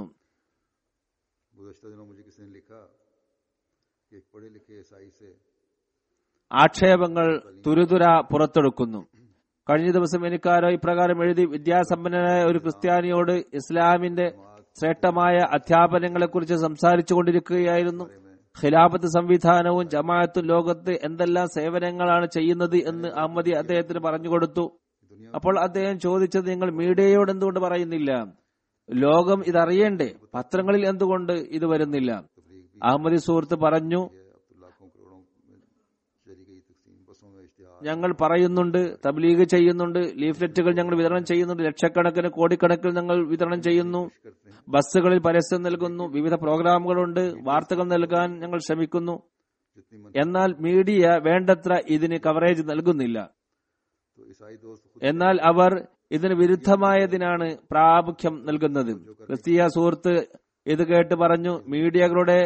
गुजशत दिनों मुझे किसी ने लिखा कि एक पढ़े लिखे ईसाई से ആക്ഷേപങ്ങൾ തുരുതുര പുറത്തെടുക്കുന്നു കഴിഞ്ഞ ദിവസം എനിക്കാരോ ഇപ്രകാരം എഴുതി വിദ്യാസമ്പന്നനായ ഒരു ക്രിസ്ത്യാനിയോട് ഇസ്ലാമിന്റെ ശ്രേഷ്ഠമായ അധ്യാപനങ്ങളെക്കുറിച്ച് സംസാരിച്ചു കൊണ്ടിരിക്കുകയായിരുന്നു ഖിലാഫത്ത് സംവിധാനവും ജമാഅത്തും ലോകത്ത് എന്തെല്ലാം സേവനങ്ങളാണ് ചെയ്യുന്നത് എന്ന് അഹമ്മദി അദ്ദേഹത്തിന് പറഞ്ഞു കൊടുത്തു അപ്പോൾ അദ്ദേഹം ചോദിച്ചത് നിങ്ങൾ മീഡിയയോട് എന്തുകൊണ്ട് പറയുന്നില്ല ലോകം ഇതറിയണ്ടേ പത്രങ്ങളിൽ എന്തുകൊണ്ട് ഇത് വരുന്നില്ല അഹമ്മദി സുഹൃത്ത് പറഞ്ഞു ये अब तो लाखों करोड़ों में चली गई तकसीम बसों में इश्तिहार ഞങ്ങൾ പറയുന്നുണ്ട് തബ്ലീഗ് ചെയ്യുന്നുണ്ട് ലീഫ്ലെറ്റുകൾ ഞങ്ങൾ വിതരണം ചെയ്യുന്നുണ്ട് ലക്ഷക്കണക്കിന് കോടിക്കണക്കിന് ഞങ്ങൾ വിതരണം ചെയ്യുന്നു करते हैं ബസ്സുകളിൽ പരസ്യം നൽകുന്നു വിവിധ പ്രോഗ്രാമുകളുണ്ട് വാർത്തകൾ നൽകാൻ ഞങ്ങൾ ശ്രമിക്കുന്നു जितनी मन എന്നാൽ മീഡിയ വേണ്ടത്ര ഇതിന് കവറേജ് നൽകുന്നില്ല तो ईसाई दोस्त खुद എന്നാൽ അവർ ഇതിന് വിരുദ്ധമായതിനാണ് പ്രാമുഖ്യം നൽകുന്നത് ക്രിസ്തീയ സുഹൃത്ത് ഇത് കേട്ട് പറഞ്ഞു മീഡിയകളുടെ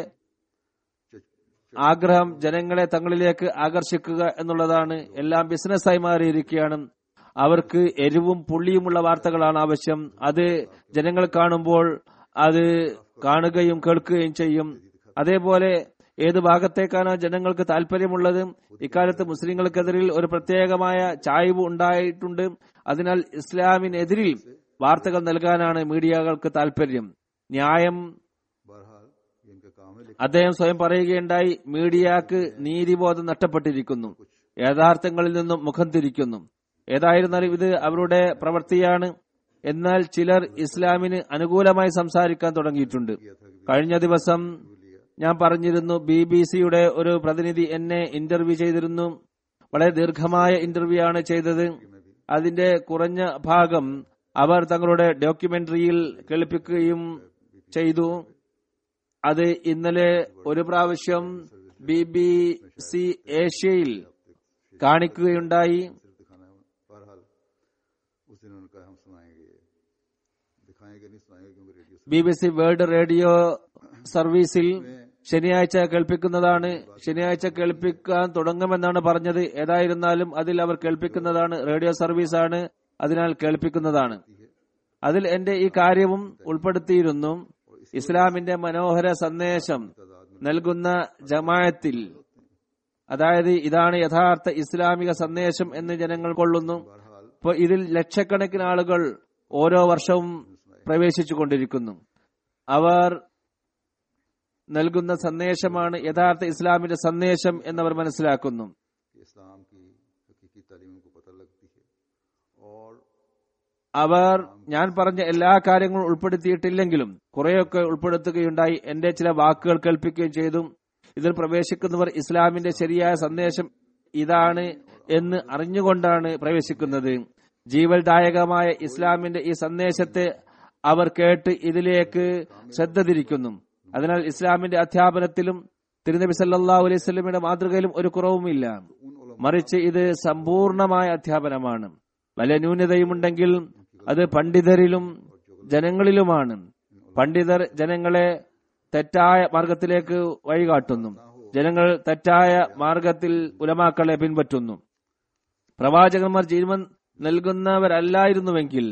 ആഗ്രഹം ജനങ്ങളെ തങ്ങളിലേക്ക് ആകർഷിക്കുക എന്നുള്ളതാണ് എല്ലാം ബിസിനസ്സായി മാറിയിരിക്കുകയാണ് അവർക്ക് എരിവും പുള്ളിയുമുള്ള വാർത്തകളാണ് ആവശ്യം അത് ജനങ്ങൾ കാണുമ്പോൾ അത് കാണുകയും കേൾക്കുകയും ചെയ്യും അതേപോലെ ഏത് ഭാഗത്തേക്കാണോ ജനങ്ങൾക്ക് താല്പര്യമുള്ളത് ഇക്കാലത്ത് മുസ്ലിങ്ങൾക്കെതിരിൽ ഒരു പ്രത്യേകമായ ചായ്വ് ഉണ്ടായിട്ടുണ്ട് അതിനാൽ ഇസ്ലാമിനെതിരിൽ വാർത്തകൾ നൽകാനാണ് മീഡിയകൾക്ക് താല്പര്യം ന്യായം बहरहाल ये इनका काम है लेकिन അദ്ദേഹം സ്വയം പറയുകയുണ്ടായി മീഡിയക്ക് നീതിബോധം നഷ്ടപ്പെട്ടിരിക്കുന്നു യഥാർത്ഥങ്ങളിൽ നിന്നും മുഖം തിരിക്കുന്നു ഏതായിരുന്നാലും ഇത് അവരുടെ പ്രവൃത്തിയാണ് എന്നാൽ ചിലർ ഇസ്ലാമിന് അനുകൂലമായി സംസാരിക്കാൻ തുടങ്ങിയിട്ടുണ്ട് കഴിഞ്ഞ ദിവസം ഞാൻ പറഞ്ഞിരുന്നു ബി ബി സിയുടെ ഒരു പ്രതിനിധി എന്നെ ഇന്റർവ്യൂ ചെയ്തിരുന്നു വളരെ ദീർഘമായ ഇന്റർവ്യൂ ആണ് ചെയ്തത് അതിന്റെ കുറഞ്ഞ ഭാഗം അവർ തങ്ങളുടെ ഡോക്യുമെന്ററിയിൽ കേൾപ്പിക്കുകയും ചെയ്തു അത് ഇന്നലെ ഒരു പ്രാവശ്യം ബി ബി സി ഏഷ്യയിൽ കാണിക്കുകയുണ്ടായി B B C world radio സർവീസിൽ ശനിയാഴ്ച കേൾപ്പിക്കുന്നതാണ് ശനിയാഴ്ച കേൾപ്പിക്കാൻ തുടങ്ങുമെന്നാണ് പറഞ്ഞത് ഏതായിരുന്നാലും അതിൽ അവർ കേൾപ്പിക്കുന്നതാണ് റേഡിയോ സർവീസാണ് അതിനാൽ കേൾപ്പിക്കുന്നതാണ് അതിൽ എന്റെ ഈ കാര്യവും ഉൾപ്പെടുത്തിയിരുന്നു ഇസ്ലാമിന്റെ മനോഹര സന്ദേശം നൽകുന്ന ജമാഅത്തിൽ അതായത് ഇതാണ് യഥാർത്ഥ ഇസ്ലാമിക സന്ദേശം എന്ന് ജനങ്ങൾ കൊള്ളുന്നു ഇപ്പോൾ ഇതിൽ ലക്ഷക്കണക്കിന് ആളുകൾ ഓരോ വർഷവും പ്രവേശിച്ചു കൊണ്ടിരിക്കുന്നു അവർ നൽകുന്ന സന്ദേശമാണ് യഥാർത്ഥ ഇസ്ലാമിന്റെ സന്ദേശം എന്നവർ മനസ്സിലാക്കുന്നു कि इस्लाम की हकीकी तालीम को पता लगती है और അവർ ഞാൻ പറഞ്ഞ എല്ലാ കാര്യങ്ങളും ഉൾപ്പെടുത്തിയിട്ടില്ലെങ്കിലും കുറെയൊക്കെ ഉൾപ്പെടുത്തുകയുണ്ടായി എന്റെ ചില വാക്കുകൾ കേൾപ്പിക്കുകയും ചെയ്തു ഇതിൽ പ്രവേശിക്കുന്നവർ ഇസ്ലാമിന്റെ ശരിയായ സന്ദേശം ഇതാണ് എന്ന് അറിഞ്ഞുകൊണ്ടാണ് പ്രവേശിക്കുന്നത് ജീവൽദായകമായ ഇസ്ലാമിന്റെ ഈ സന്ദേശത്തെ അവർ കേട്ട് ഇതിലേക്ക് ശ്രദ്ധ തിരിക്കുന്നു അതിനാൽ ഇസ്ലാമിന്റെ അധ്യാപനത്തിലും തിരുനബി സല്ലല്ലാഹു അലൈഹി സ്വലമിയുടെ മാതൃകയിലും ഒരു കുറവുമില്ല മറിച്ച് ഇത് സമ്പൂർണമായ അധ്യാപനമാണ് വല്ല ന്യൂനതയുമുണ്ടെങ്കിൽ അത് പണ്ഡിതരിലും ജനങ്ങളിലുമാണ് പണ്ഡിതർ ജനങ്ങളെ തെറ്റായ മാർഗത്തിലേക്ക് വഴികാട്ടുന്നു ജനങ്ങൾ തെറ്റായ മാർഗത്തിൽ ഉലമാക്കളെ പിൻപറ്റുന്നു പ്രവാചകന്മാർ ജീവൻ നൽകുന്നവരല്ലായിരുന്നുവെങ്കിൽ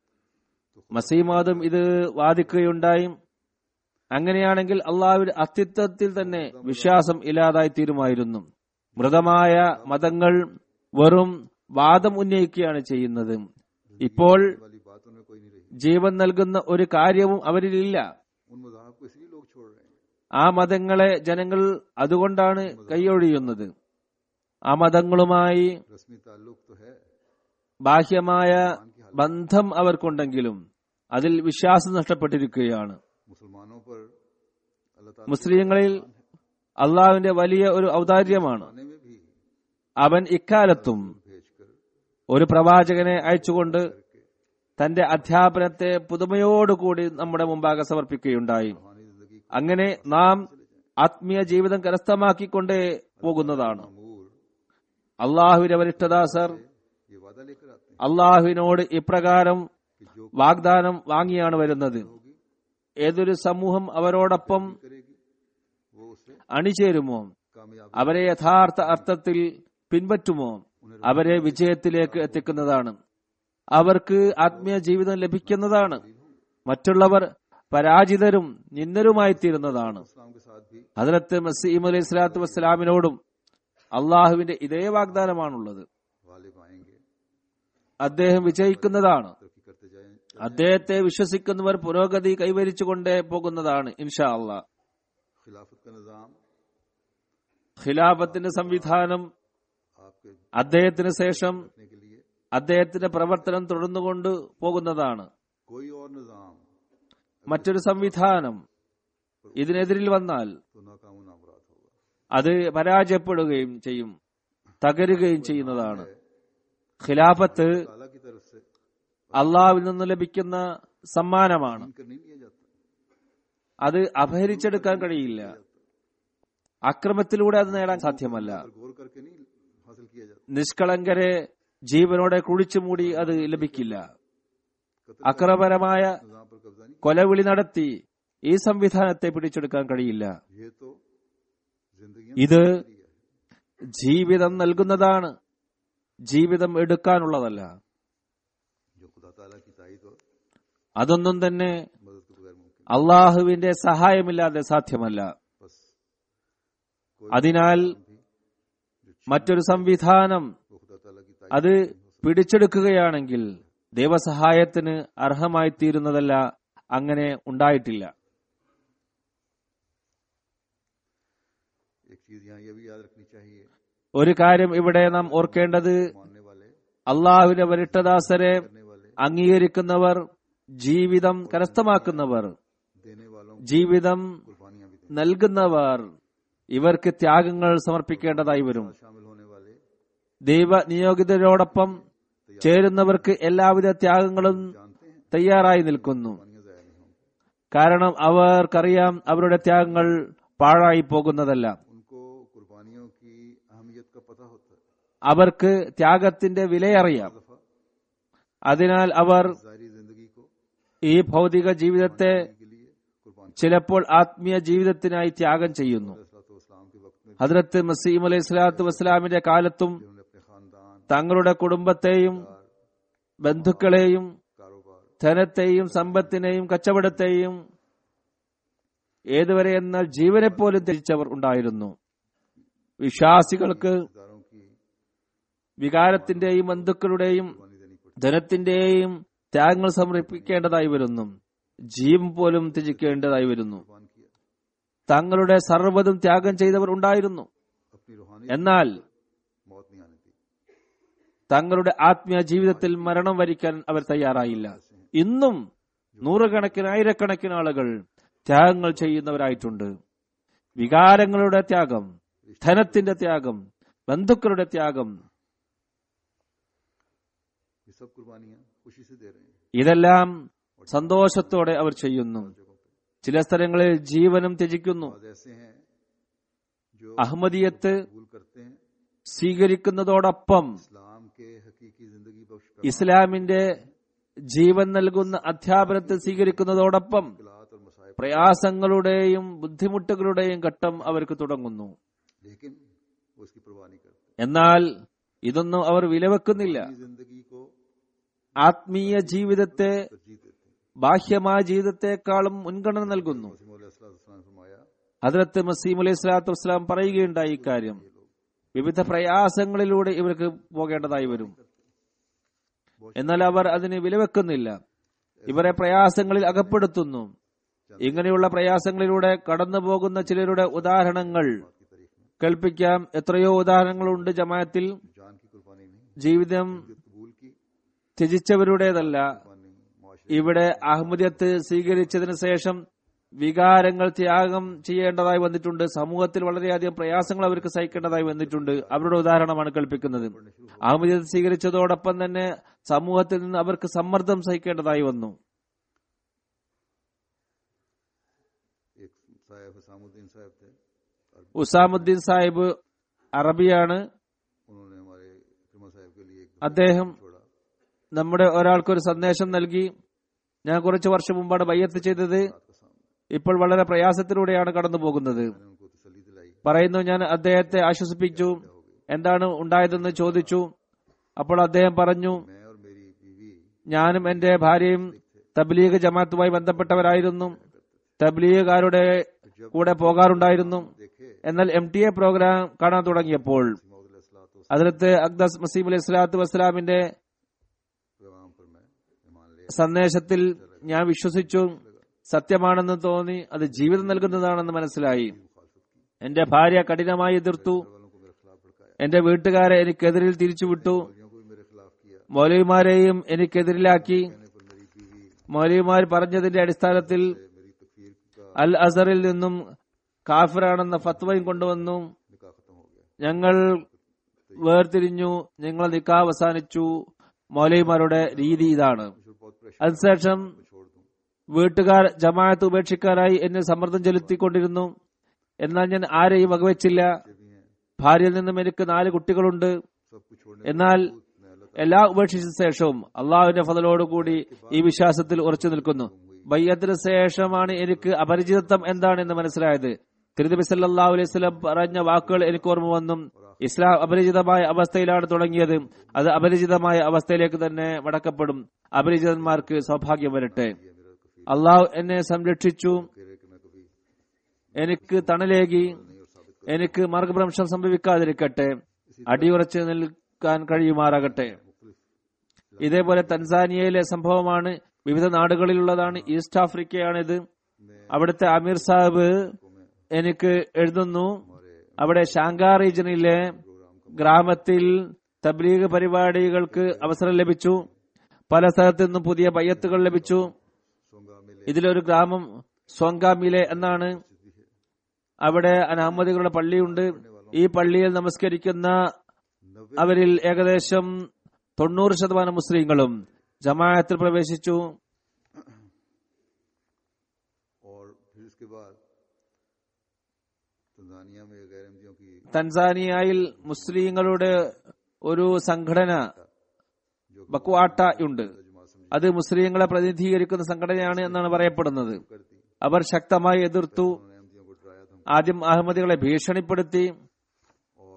മസീമാദും ഇത് വാദിക്കുകയുണ്ടായി അങ്ങനെയാണെങ്കിൽ അള്ളാഹുവിന്റെ അസ്തിത്വത്തിൽ തന്നെ വിശ്വാസം ഇല്ലാതായി തീരുമായിരുന്നു മൃതമായ മതങ്ങൾ വെറും വാദം ഉന്നയിക്കുകയാണ് ചെയ്യുന്നത് ഇപ്പോൾ वाली बातों में कोई नहीं रही ജീവൻ നൽകുന്ന ഒരു കാര്യവും അവരിലില്ല उन मजाहब को इसलिए लोग छोड़ रहे हैं ആ മതങ്ങളെ ജനങ്ങൾ അതുകൊണ്ടാണ് കൈയൊഴിയുന്നത് ആ മതങ്ങളുമായി रस्मी ताल्लुक तो है ബാഹ്യമായ ബന്ധം അവർക്കുണ്ടെങ്കിലും അതിൽ വിശ്വാസം നഷ്ടപ്പെട്ടിരിക്കുകയാണ് मुसलमानों पर अल्लाह ताला മുസ്ലിങ്ങളിൽ അള്ളാഹുവിന്റെ വലിയ ഒരു ഔദാര്യമാണ് आने में भी അവൻ ഇക്കാലത്തും भेजकर ഒരു പ്രവാചകനെ അയച്ചുകൊണ്ട് തന്റെ അധ്യാപനത്തെ പുതുമയോടുകൂടി നമ്മുടെ മുമ്പാകെ സമർപ്പിക്കുകയുണ്ടായി रूहानी जिंदगी को അങ്ങനെ നാം ആത്മീയ ജീവിതം കരസ്ഥമാക്കിക്കൊണ്ടേ പോകുന്നതാണ് मामूर അള്ളാഹുവിന്റെ വരിഷ്ഠദാസർ ये वादा लेकर आते हैं അള്ളാഹുവിനോട് ഇപ്രകാരം कि जो വാഗ്ദാനം വാങ്ങിയാണ് വരുന്നത് होगी ഏതൊരു സമൂഹം അവരോടൊപ്പം करेगी वो उसे അണിചേരുമോ कामयाब അവരെ യഥാർത്ഥ അർത്ഥത്തിൽ പിൻപറ്റുമോ അവരെ വിജയത്തിലേക്ക് എത്തിക്കുന്നതാണ് അവർക്ക് ആത്മീയ ജീവിതം ലഭിക്കുന്നതാണ് മറ്റുള്ളവർ പരാജിതരും നിന്ദരുമായി തീരുന്നതാണ് इस्लाम के साथ भी ഹജറത്ത് മസീം അലൈഹി സ്വലാത്തു വസ്സലാമിനോടും അള്ളാഹുവിന്റെ ഇതേ വാഗ്ദാനമാണുള്ളത് गालिब आएंगे അദ്ദേഹം വിജയിക്കുന്നതാണ് तरक्की करते जाएं അദ്ദേഹത്തെ വിശ്വസിക്കുന്നവർ പുരോഗതി കൈവരിച്ചുകൊണ്ടേ പോകുന്നതാണ് ഇൻഷാ അള്ളാഹ് खिलाफत का निज़ाम ഖിലാഫത്തിന്റെ സംവിധാനം आपके അദ്ദേഹത്തിന് ശേഷം रखने के लिए അദ്ദേഹത്തിന്റെ പ്രവർത്തനം തുടർന്നുകൊണ്ട് പോകുന്നതാണ് कोई और निज़ाम മറ്റൊരു സംവിധാനം ഇതിനെതിരിൽ വന്നാൽ तो नाकाम नामराद होगा അത് പരാജയപ്പെടുകയും ചെയ്യും തകരുകയും ചെയ്യുന്നതാണ് ഖിലാഫത്ത് ताला की तरफ से അള്ളാഹുവിൽ നിന്ന് ലഭിക്കുന്ന സമ്മാനമാണ് इनकर नहीं लिया जाता അത് അപഹരിച്ചെടുക്കാൻ കഴിയില്ല അക്രമത്തിലൂടെ അത് നേടാൻ സാധ്യമല്ല और गौर करके नहीं हासिल किया जाता നിഷ്കളങ്കരെ ജീവനോടെ കുഴിച്ചു മൂടി അത് ലഭിക്കില്ല അക്രമപരമായ निज़ाम पर कब्जा नहीं കൊലവിളി നടത്തി ഈ സംവിധാനത്തെ പിടിച്ചെടുക്കാൻ കഴിയില്ല ये तो जिंदगी ഇത് ജീവിതം നൽകുന്നതാണ് ജീവിതം എടുക്കാനുള്ളതല്ല जो खुदा ताला की ताईद और അതൊന്നും തന്നെ मदद के बगैर मुमकिन അള്ളാഹുവിന്റെ സഹായമില്ലാതെ സാധ്യമല്ല बस कोई അതിനാൽ भी മറ്റൊരു സംവിധാനം वो खुदा ताला की ताईद അത് പിടിച്ചെടുക്കുകയാണെങ്കിൽ ദൈവസഹായത്തിന് അർഹമായി തീരുന്നതല്ല അങ്ങനെ ഉണ്ടായിട്ടില്ല एक चीज यहाँ ये भी याद रखनी चाहिए ഒരു കാര്യം ഇവിടെ നാം ഓർക്കേണ്ടത് मानने वाले അള്ളാഹുവിന്റെ വരിട്ടദാസരെ करने वाले അംഗീകരിക്കുന്നവർ ജീവിതം കരസ്ഥമാക്കുന്നവർ देने वालों को ജീവിതം कुर्बानियां भी दें നൽകുന്നവർ ഇവർക്ക് ത്യാഗങ്ങൾ സമർപ്പിക്കേണ്ടതായി വരും शामिल होने वाले ദൈവ നിയോഗിതരോടൊപ്പം ചേരുന്നവർക്ക് എല്ലാവിധ ത്യാഗങ്ങളും जानते हैं തയ്യാറായി നിൽക്കുന്നു कुर्बानियां जाया नहीं होंगी കാരണം അവർക്കറിയാം അവരുടെ ത്യാഗങ്ങൾ പാഴായി പോകുന്നതല്ല उनको कुर्बानियों की अहमियत का पता होता है അവർക്ക് ത്യാഗത്തിന്റെ വിലയറിയാം दफा അതിനാൽ അവർ जारी जिंदगी को ഈ ഭൗതിക ജീവിതത്തെ ചിലപ്പോൾ ആത്മീയ ജീവിതത്തിനായി ത്യാഗം ചെയ്യുന്നു इस्लाम के वक्त में ഹദ്രത്ത് മസീം അലൈഹി സ്വലാത്തു വസ്സലാമിന്റെ കാലത്തും उन्होंने अपने खानदान തങ്ങളുടെ കുടുംബത്തെയും ബന്ധുക്കളെയും कारोबार ധനത്തെയും സമ്പത്തിനെയും കച്ചവടത്തെയും ഏതുവരെ എന്നാൽ ജീവനെ പോലും ത്യജിച്ചവർ ഉണ്ടായിരുന്നു വിശ്വാസികൾക്ക് रिश्तेदारों की വികാരത്തിന്റെയും ബന്ധുക്കളുടെയും कुर्बानी देनी पड़ती ധനത്തിന്റെയും ത്യാഗങ്ങൾ സമർപ്പിക്കേണ്ടതായി വരുന്നു ജീവൻ പോലും ത്യജിക്കേണ്ടതായി വരുന്നു कुर्बान किया തങ്ങളുടെ സർവ്വതും ത്യാഗം ചെയ്തവർ ഉണ്ടായിരുന്നു अपनी रूहानी എന്നാൽ मौत नहीं आने दी തങ്ങളുടെ ആത്മീയ ജീവിതത്തിൽ മരണം വരിക്കാൻ അവർ തയ്യാറായില്ല ഇന്നും നൂറുകണക്കിന് ആയിരക്കണക്കിന് ആളുകൾ ത്യാഗങ്ങൾ ചെയ്യുന്നവരായിട്ടുണ്ട് വികാരങ്ങളുടെ ത്യാഗം ധനത്തിന്റെ ത്യാഗം ബന്ധുക്കളുടെ ത്യാഗം ये सब कुर्बानियां खुशी से दे रहे हैं ഇതെല്ലാം സന്തോഷത്തോടെ അവർ ചെയ്യുന്നു जगहों पे ചില സ്ഥലങ്ങളിൽ ജീവനും ത്യജിക്കുന്നു आज ऐसे हैं जो അഹമ്മദിയത്ത് कबूल करते हैं സ്വീകരിക്കുന്നതോടൊപ്പം इस्लाम के हकीकी जिंदगी बख्श कर ഇസ്ലാമിന്റെ ജീവൻ നൽകുന്ന അധ്യാപനത്തെ സ്വീകരിക്കുന്നതോടൊപ്പം मुश्किलात और मसाइब പ്രയാസങ്ങളുടെയും ബുദ്ധിമുട്ടുകളുടെയും ഘട്ടം അവർക്ക് തുടങ്ങുന്നു लेकिन वो इसकी परवाह नहीं करते എന്നാൽ ഇതൊന്നും അവർ വിലവെക്കുന്നില്ല अपनी जिंदगी को ആത്മീയ ജീവിതത്തെ तरजीह देते हैं ബാഹ്യമായ ജീവിതത്തെക്കാളും മുൻഗണന നൽകുന്നു वसीम ने फरमाया ഹദ്രത്ത് മസീം അലൈഹി സ്വലാത്തു വസ്സലാം പറയുകയുണ്ടായി ഇക്കാര്യം വിവിധ പ്രയാസങ്ങളിലൂടെ ഇവർക്ക് പോകേണ്ടതായി വരും എന്നാൽ അവർ അതിന് വിലവെക്കുന്നില്ല ഇവരെ പ്രയാസങ്ങളിൽ അകപ്പെടുത്തുന്നു ഇങ്ങനെയുള്ള പ്രയാസങ്ങളിലൂടെ കടന്നു പോകുന്ന ചിലരുടെ ഉദാഹരണങ്ങൾ की तारीख में കേൾപ്പിക്കാം എത്രയോ ഉദാഹരണങ്ങളുണ്ട് ജമാഅത്തിൽ जान की कुर्बानी नहीं ജീവിതം कबूल की ത്യജിച്ചവരുടേതല്ല कुर्बानी मुआशरे ഇവിടെ അഹമ്മദിയത്ത് സ്വീകരിച്ചതിന് ശേഷം വികാരങ്ങൾ ത്യാഗം ചെയ്യേണ്ടതായി വന്നിട്ടുണ്ട് സമൂഹത്തിൽ വളരെയധികം പ്രയാസങ്ങൾ അവർക്ക് സഹിക്കേണ്ടതായി വന്നിട്ടുണ്ട് അവരുടെ ഉദാഹരണമാണ് കൽപ്പിക്കുന്നത് അഹമ്മദിയത്ത് സ്വീകരിച്ചതോടൊപ്പം തന്നെ സമൂഹത്തിൽ നിന്ന് അവർക്ക് സമ്മർദ്ദം സഹിക്കേണ്ടതായി വന്നു एक साहब हसामुद्दीन साहब थे और ഉസാമുദ്ദീൻ സാഹിബ് അറബിയാണ് उन्होंने हमारे इक्रमा साहब के लिए एक അദ്ദേഹം छोड़ा നമ്മുടെ ഒരാൾക്കൊരു സന്ദേശം നൽകി ഞാൻ കുറച്ചു വർഷം മുമ്പാണ് ബയ്യത്ത് ചെയ്തത് रात का सामने ഇപ്പോൾ വളരെ പ്രയാസത്തിലൂടെയാണ് കടന്നു പോകുന്നത് मैंने उनको तसली दिलाई പറയുന്നു ഞാൻ അദ്ദേഹത്തെ ആശ്വസിപ്പിച്ചു എന്താണ് ഉണ്ടായതെന്ന് ചോദിച്ചു അപ്പോൾ അദ്ദേഹം പറഞ്ഞു मैं और मेरी बीवी ഞാനും എന്റെ ഭാര്യയും തബ്ലീഗ് ജമാഅത്തുമായി ബന്ധപ്പെട്ടവരായിരുന്നു തബ്ലീഗുകാരുടെ കൂടെ പോകാറുണ്ടായിരുന്നു देखे എന്നാൽ എം ടി എ പ്രോഗ്രാം കാണാൻ തുടങ്ങിയപ്പോൾ मौदलात അതിലത്ത് അക്ദസ് മസീം അലൈഹി സ്വലാത്തു വസ്സലാമിന്റെ पैगाम पर मैं ईमान ले സന്ദേശത്തിൽ ഞാൻ വിശ്വസിച്ചു സത്യമാണെന്ന് തോന്നി അത് ജീവിതം നൽകുന്നതാണെന്ന് മനസ്സിലായി എന്റെ ഭാര്യ കഠിനമായി എതിർത്തു वालों को मेरे खिलाफ भड़काया എന്റെ വീട്ടുകാരെ എനിക്കെതിരിൽ തിരിച്ചുവിട്ടു मौलियों को भी मेरे खिलाफ किया മൗലവിമാരെയും എനിക്കെതിരിലാക്കി कहने पर मेरी बीवी മൗലവിമാർ പറഞ്ഞതിന്റെ അടിസ്ഥാനത്തിൽ मेरी तकफीर का അൽ അസറിൽ നിന്നും കാഫിറാണെന്ന ഫത്വയും കൊണ്ടുവന്നു निकाह खत्म हो गया ഞങ്ങൾ വേർതിരിഞ്ഞു ഞങ്ങൾ നിക്കാ അവസാനിച്ചു മൗലവിമാരുടെ രീതി ഇതാണ് मुझे बहुत प्रेशर അതിനുശേഷം छोड़ दूं വീട്ടുകാർ ജമാഅത്ത് ഉപേക്ഷിക്കാനായി എന്നെ സമ്മർദ്ദം ചെലുത്തിക്കൊണ്ടിരുന്നു എന്നാൽ ഞാൻ ആരെയും വകവെച്ചില്ല भी हैं ഭാര്യയിൽ നിന്നും എനിക്ക് നാല് കുട്ടികളുണ്ട് सब कुछ छोड़ने എന്നാൽ मैं अल्लाह എല്ലാം ഉപേക്ഷിച്ച ശേഷവും അള്ളാഹുവിന്റെ ഫതലോടുകൂടി ഈ വിശ്വാസത്തിൽ ഉറച്ചു നിൽക്കുന്നു ബയ്യത്തിന് ശേഷമാണ് എനിക്ക് അപരിചിതത്വം എന്താണെന്ന് മനസ്സിലായത് തിരുനബി സല്ലല്ലാഹു അലൈഹി വസല്ലം പറഞ്ഞ വാക്കുകൾ എനിക്ക് ഓർമ്മ വന്നു ഇസ്ലാം അപരിചിതമായ അവസ്ഥയിലാണ് തുടങ്ങിയത് അത് അപരിചിതമായ അവസ്ഥയിലേക്ക് തന്നെ മടക്കപ്പെടും അപരിചിതന്മാർക്ക് സൗഭാഗ്യം വരട്ടെ അള്ളാഹു എന്നെ സംരക്ഷിച്ചു कह कि मैं कभी എനിക്ക് തണലേകി എനിക്ക് മാർഗഭ്രംശം സംഭവിക്കാതിരിക്കട്ടെ അടിയുറച്ച് നിൽക്കാൻ കഴിയുമാറാകട്ടെ ഇതേപോലെ തൻസാനിയയിലെ സംഭവമാണ് വിവിധ നാടുകളിലുള്ളതാണ് ഈസ്റ്റ് ആഫ്രിക്കയാണിത് അവിടുത്തെ അമീർ സാഹിബ് എനിക്ക് എഴുതുന്നു അവിടെ ഷാങ്കാ റീജനിലെ ഗ്രാമത്തിൽ തബ്ലീഗ് പരിപാടികൾക്ക് അവസരം ലഭിച്ചു പല സ്ഥലത്തു നിന്നും പുതിയ ബയ്യത്തുകൾ ലഭിച്ചു सोंगा मेले ഇതിലൊരു ഗ്രാമം സോങ്കാമിലെ എന്നാണ് അവിടെ അനാമതികളുടെ പള്ളിയുണ്ട് ഈ പള്ളിയിൽ നമസ്കരിക്കുന്ന അവരിൽ ഏകദേശം തൊണ്ണൂറ് ശതമാനം മുസ്ലിങ്ങളും ജമാഅത്തിൽ പ്രവേശിച്ചു और फिर इसके बाद तंजानिया में गैर अहमदियों की തൻസാനിയയിൽ മുസ്ലിങ്ങളുടെ ഒരു സംഘടന ബക്വാട്ട ഉണ്ട് അത് മുസ്ലിങ്ങളെ പ്രതിനിധീകരിക്കുന്ന സംഘടനയാണ് എന്നാണ് പറയപ്പെടുന്നത് करती അവർ ശക്തമായി എതിർത്തു उन्होंने अहमदियों को डराया धमकाया ആദ്യം അഹമ്മദികളെ ഭീഷണിപ്പെടുത്തി और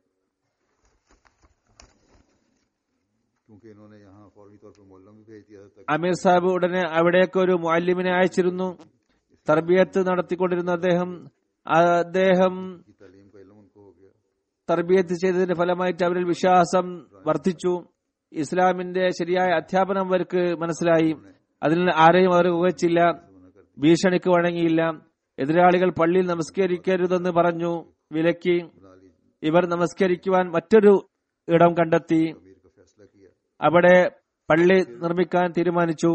क्योंकि इन्होंने यहाँ फौरी तौर पर मोहल्लों भी भेज दिया था ताकि അമീർ സാഹിബ് ഉടനെ അവിടേക്ക് ഒരു മുഅല്ലിമിനെ അയച്ചിരുന്നു തർബിയത്ത് നടത്തിക്കൊണ്ടിരുന്ന അദ്ദേഹം അദ്ദേഹം की तालीम का इल्म उनको हो गया തർബിയത്ത് ചെയ്തതിന്റെ ഫലമായിട്ട് അവരിൽ വിശ്വാസം വർദ്ധിച്ചു ഇസ്ലാമിന്റെ ശരിയായ അധ്യാപനം അവർക്ക് മനസ്സിലായി അതിൽ ആരെയും അവർ ഉകച്ചില്ല ഭീഷണിക്ക് വഴങ്ങിയില്ല എതിരാളികൾ പള്ളിയിൽ നമസ്കരിക്കരുതെന്ന് പറഞ്ഞു വിലക്കി बना ली ഇവർ നമസ്കരിക്കുവാൻ മറ്റൊരു ഇടം കണ്ടെത്തി अमीर का फैसला किया അവിടെ പള്ളി നിർമ്മിക്കാൻ തീരുമാനിച്ചു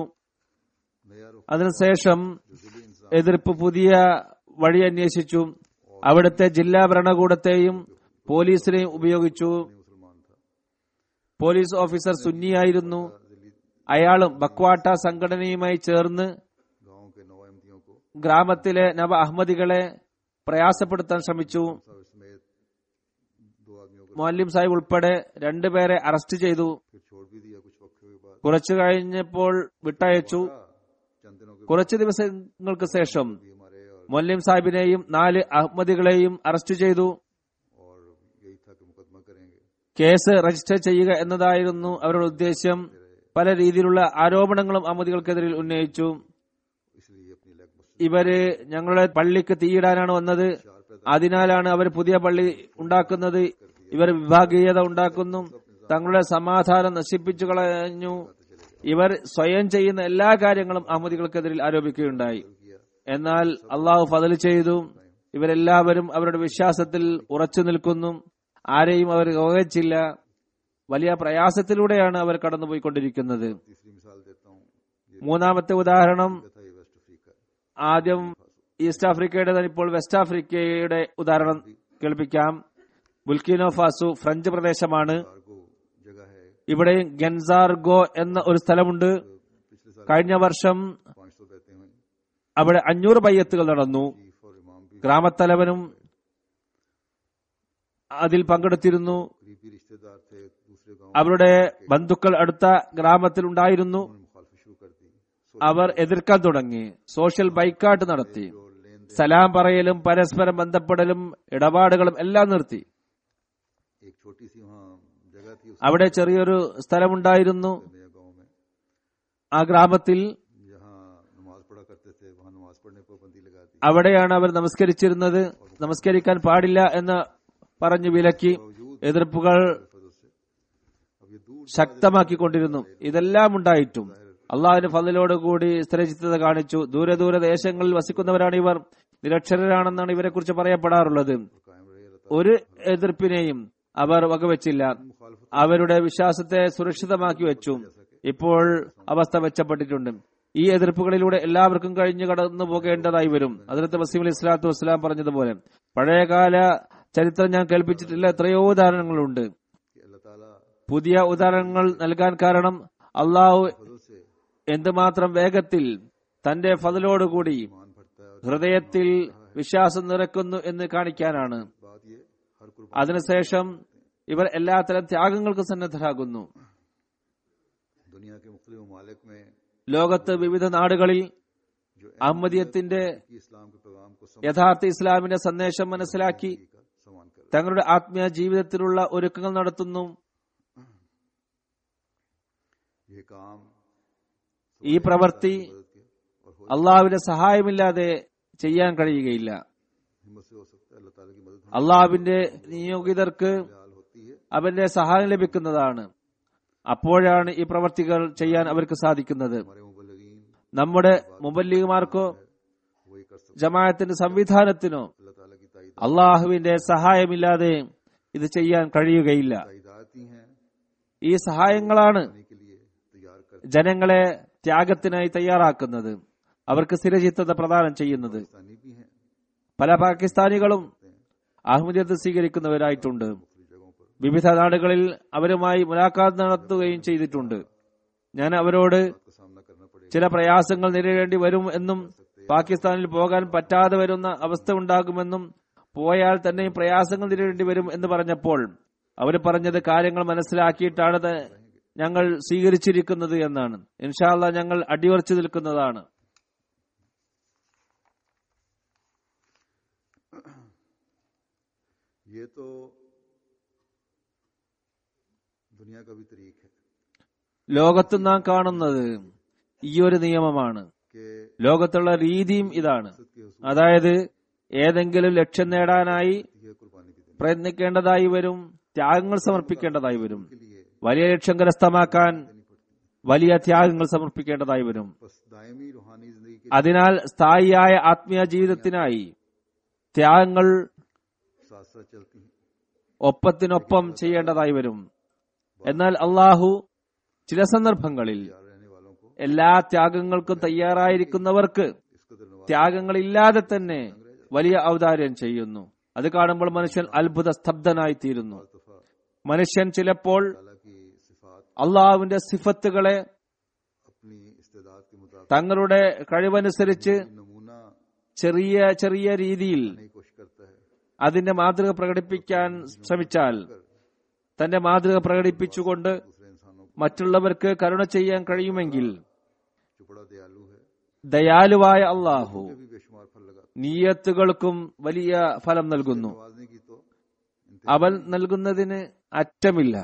नया रुख അതിനുശേഷം जो दिली इंसान എതിർപ്പ് പുതിയ वഴി അന്വേഷിച്ചു അവിടുത്തെ ജില്ലാ ഭരണകൂടത്തെയും പോലീസിനെയും ഉപയോഗിച്ചു मुसलमान था പോലീസ് ഓഫീസർ സുന്നിയായിരുന്നു दिल्ली അയാളും ബക്വാട്ട സംഘടനയുമായി ചേർന്ന് गांव के नौ अहमदियों को ഗ്രാമത്തിലെ നവ അഹമ്മദികളെ പ്രയാസപ്പെടുത്താൻ ശ്രമിച്ചു साहब समेत दो आदमियों को മൊല്ലിം സാഹിബ് ഉൾപ്പെടെ രണ്ടുപേരെ അറസ്റ്റ് ചെയ്തു फिर छोड़ भी दिया कुछ वक्त के बाद കുറച്ചു കഴിഞ്ഞപ്പോൾ വിട്ടയച്ചു चंद दिनों के കുറച്ചു ദിവസങ്ങൾക്ക് ശേഷം भी हमारे और, മൊല്ലിം സാഹിബിനെയും നാല് അഹമ്മദികളെയും അറസ്റ്റ് ചെയ്തു और यही था कि मुकदमा करेंगे കേസ് രജിസ്റ്റർ ചെയ്യുക എന്നതായിരുന്നു അവരുടെ ഉദ്ദേശ്യം പല രീതിയിലുള്ള ആരോപണങ്ങളും അഹമ്മദികൾക്കെതിരിൽ ഉന്നയിച്ചു इसलिए अपनी लेग मस्जिद ഇവര് ഞങ്ങളുടെ പള്ളിക്ക് തീയിടാനാണ് വന്നത് അതിനാലാണ് അവർ പുതിയ പള്ളി ഉണ്ടാക്കുന്നത് ഇവർ വിഭാഗീയത ഉണ്ടാക്കുന്നു തങ്ങളുടെ സമാധാനം നശിപ്പിച്ചു കളഞ്ഞു ഇവർ സ്വയം ചെയ്യുന്ന എല്ലാ കാര്യങ്ങളും അഹമ്മദികൾക്കെതിരിൽ ആരോപിക്കുകയുണ്ടായി किया എന്നാൽ അള്ളാഹു ഫതൽ ചെയ്തു ഇവരെല്ലാവരും അവരുടെ വിശ്വാസത്തിൽ ഉറച്ചു നിൽക്കുന്നു ആരെയും അവർ വകച്ചില്ല വലിയ പ്രയാസത്തിലൂടെയാണ് അവർ കടന്നുപോയിക്കൊണ്ടിരിക്കുന്നത് तीसरी मिसाल देता हूँ ये മൂന്നാമത്തെ ഉദാഹരണം था ये वेस्ट अफ्रीका ആദ്യം ഈസ്റ്റ് ആഫ്രിക്കയുടെ ഇപ്പോൾ വെസ്റ്റ് ആഫ്രിക്കയുടെ ഉദാഹരണം കേൾപ്പിക്കാം ബുൽക്കിനോ ഫാസു ഫ്രഞ്ച് പ്രദേശമാണ് कार्गो जगह है ഇവിടെ ഗൻസാർഗോ എന്ന ഒരു സ്ഥലമുണ്ട് पिछले साल കഴിഞ്ഞ വർഷം पाँच सौ रहते हुए അവിടെ അഞ്ഞൂറ് ബയ്യത്തുകൾ നടന്നു चीफ और इमाम भी ഗ്രാമത്തലവനും അതിൽ പങ്കെടുത്തിരുന്നു करीबी रिश्तेदार थे दूसरे गांव അവരുടെ ബന്ധുക്കൾ അടുത്ത ഗ്രാമത്തിൽ ഉണ്ടായിരുന്നു उन्होंने मुखालफत शुरू कर दी അവർ എതിർക്കാൻ തുടങ്ങി സോഷ്യൽ ബൈക്കാട്ട് നടത്തി जो लेन സലാം പറയലും പരസ്പരം ബന്ധപ്പെടലും ഇടപാടുകളും എല്ലാം നിർത്തി एक छोटी सी वहाँ जगह थी അവിടെ ചെറിയൊരു സ്ഥലമുണ്ടായിരുന്നു उसके नया गांव में ആ ഗ്രാമത്തിൽ जहाँ नमाज पढ़ा करते थे वहाँ नमाज पढ़ने पर पाबंदी लगा दी അവിടെയാണ് അവർ നമസ്കരിച്ചിരുന്നത് നമസ്കരിക്കാൻ പാടില്ല എന്ന് പറഞ്ഞു വിലക്കി എതിർപ്പുകൾ फजल से अब ये दूर ശക്തമാക്കിക്കൊണ്ടിരുന്നു ഇതെല്ലാം ഉണ്ടായിട്ടും അള്ളാഹുവിന്റെ ഫതിലോടുകൂടി സ്ഥിരചിത്തത കാണിച്ചു ദൂരെ ദൂരെ ദേശങ്ങളിൽ വസിക്കുന്നവരാണ് ഇവർ നിരക്ഷരരാണെന്നാണ് ഇവരെ കുറിച്ച് പറയപ്പെടാറുള്ളത് कायम रहे अल्लाह ഒരു എതിർപ്പിനെയും അവർ വകവെച്ചില്ല അവരുടെ വിശ്വാസത്തെ സുരക്ഷിതമാക്കി വെച്ചു ഇപ്പോൾ അവസ്ഥ മെച്ചപ്പെട്ടിട്ടുണ്ട് ഈ എതിർപ്പുകളിലൂടെ എല്ലാവർക്കും കഴിഞ്ഞു കടന്നു പോകേണ്ടതായി വരും അതിലത്തെ വസീം അലി ഇസ്ലാത്തു വസ്സലാം പറഞ്ഞതുപോലെ പഴയകാല ചരിത്രം ഞാൻ കേൾപ്പിച്ചിട്ടില്ല എത്രയോ ഉദാഹരണങ്ങളുണ്ട് कि अल्लाह ताला പുതിയ ഉദാഹരണങ്ങൾ നൽകാൻ കാരണം അള്ളാഹു फजल से എന്തുമാത്രം വേഗത്തിൽ തന്റെ ഫതിലോടുകൂടി मान भरता है और ഹൃദയത്തിൽ വിശ്വാസം നിറക്കുന്നു എന്ന് കാണിക്കാനാണ് बात ये हर कुर्बान അതിനുശേഷം ഇവർ എല്ലാത്തരം ത്യാഗങ്ങൾക്കും സന്നദ്ധരാകുന്നു दुनिया के मुख्तलिफ ममालिक में ലോകത്ത് വിവിധ നാടുകളിൽ जो അഹമ്മദിയത്തിന്റെ की इस्लाम के पैगाम को യഥാർത്ഥ ഇസ്ലാമിന്റെ സന്ദേശം മനസ്സിലാക്കി समझने का समान कर തങ്ങളുടെ ആത്മീയ ജീവിതത്തിലുള്ള ഒരുക്കങ്ങൾ നടത്തുന്നു ये काम ഈ പ്രവൃത്തി मदद के और हो അള്ളാഹുവിന്റെ സഹായമില്ലാതെ ചെയ്യാൻ കഴിയുകയില്ല हिम्मत से हो सकता है अल्लाह ताला की मदद അള്ളാഹുവിന്റെ നിയോഗിതർക്ക് हाल होती है അവന്റെ സഹായം ലഭിക്കുന്നതാണ് അപ്പോഴാണ് ഈ പ്രവർത്തികൾ ചെയ്യാൻ അവർക്ക് സാധിക്കുന്നത് हमारे मुबलगीन നമ്മുടെ മുബല്ലിഗുമാർക്കോ वही कर सकते ജമാഅത്തിന്റെ സംവിധാനത്തിനോ अल्लाह ताला की ताईद അള്ളാഹുവിന്റെ സഹായമില്ലാതെ ഇത് ചെയ്യാൻ കഴിയുകയില്ല ताईदाती हैं ഈ സഹായങ്ങളാണ് करने के लिए तैयार कर ജനങ്ങളെ ത്യാഗത്തിനായി തയ്യാറാക്കുന്നത് അവർക്ക് സ്ഥിരചിത്തത പ്രദാനം ചെയ്യുന്നത് पाकिस्तानी भी हैं പല പാകിസ്ഥാനികളും അഹമ്മദിയത്ത് സ്വീകരിക്കുന്നവരായിട്ടുണ്ട് मुख्तलिफ जगहों पर വിവിധ നാടുകളിൽ അവരുമായി മുലാഖാത്ത് നടത്തുകയും ചെയ്തിട്ടുണ്ട് ഞാൻ അവരോട് का सामना करना पड़ेगा ചില പ്രയാസങ്ങൾ നേരിടേണ്ടി വരും എന്നും പാകിസ്ഥാനിൽ പോകാൻ പറ്റാതെ വരുന്ന അവസ്ഥ ഉണ്ടാകുമെന്നും പോയാൽ തന്നെ പ്രയാസങ്ങൾ നേരിടേണ്ടി വരും എന്ന് പറഞ്ഞപ്പോൾ അവർ പറഞ്ഞത് കാര്യങ്ങൾ മനസ്സിലാക്കിയിട്ടാണ് ത- ഞങ്ങൾ സ്വീകരിച്ചിരിക്കുന്നത് എന്നാണ് ഇൻഷാല്ല ഞങ്ങൾ അടിയുറച്ചു നിൽക്കുന്നതാണ് ये तो दुनिया का भी तरीक है ലോകത്ത് നാം കാണുന്നത് ഈ ഒരു നിയമമാണ് कि ലോകത്തുള്ള രീതിയും ഇതാണ് मकसद के हसूल അതായത് ഏതെങ്കിലും ലക്ഷ്യം നേടാനായി ये कुर्बानी की दुनिया പ്രയത്നിക്കേണ്ടതായി വരും ത്യാഗങ്ങൾ സമർപ്പിക്കേണ്ടതായി വരും के लिए വലിയ ലക്ഷ്യം കരസ്ഥമാക്കാൻ देनी पड़ती है വലിയ ത്യാഗങ്ങൾ സമർപ്പിക്കേണ്ടതായി വരും बस दायमी रूहानी जिंदगी के അതിനാൽ സ്ഥായിയായ ആത്മീയ ജീവിതത്തിനായി ത്യാഗങ്ങൾ साथ साथ चलती हैं ഒപ്പത്തിനൊപ്പം ചെയ്യേണ്ടതായി വരും എന്നാൽ അള്ളാഹു ചില സന്ദർഭങ്ങളിൽ तैयार रहने वालों को എല്ലാ ത്യാഗങ്ങൾക്കും തയ്യാറായിരിക്കുന്നവർക്ക് इस कदर नवाज ത്യാഗങ്ങളില്ലാതെ തന്നെ വലിയ ഔദാര്യം ചെയ്യുന്നു അത് കാണുമ്പോൾ മനുഷ്യൻ അത്ഭുത സ്തബ്ധനായി തീരുന്നു दफा മനുഷ്യൻ ചിലപ്പോൾ ताला की सिफात അള്ളാഹുവിന്റെ സിഫത്തുകളെ अपनी इस्तेदाद के मुताबिक തങ്ങളുടെ കഴിവനുസരിച്ച് नमूना ചെറിയ ചെറിയ രീതിയിൽ नहीं कोशिश करता है അതിന്റെ മാതൃക പ്രകടിപ്പിക്കാൻ ശ്രമിച്ചാൽ തന്റെ മാതൃക പ്രകടിപ്പിച്ചുകൊണ്ട് दूसरे इंसानों को മറ്റുള്ളവർക്ക് കരുണ ചെയ്യാൻ കഴിയുമെങ്കിൽ जो बड़ा दयालु है ദയാലുവായ അള്ളാഹു उसे भी बेशुमार फल लगाता നീയത്തുകൾക്കും വലിയ ഫലം है നൽകുന്നു नवाजने की तो അവൻ നൽകുന്നതിന് അറ്റമില്ല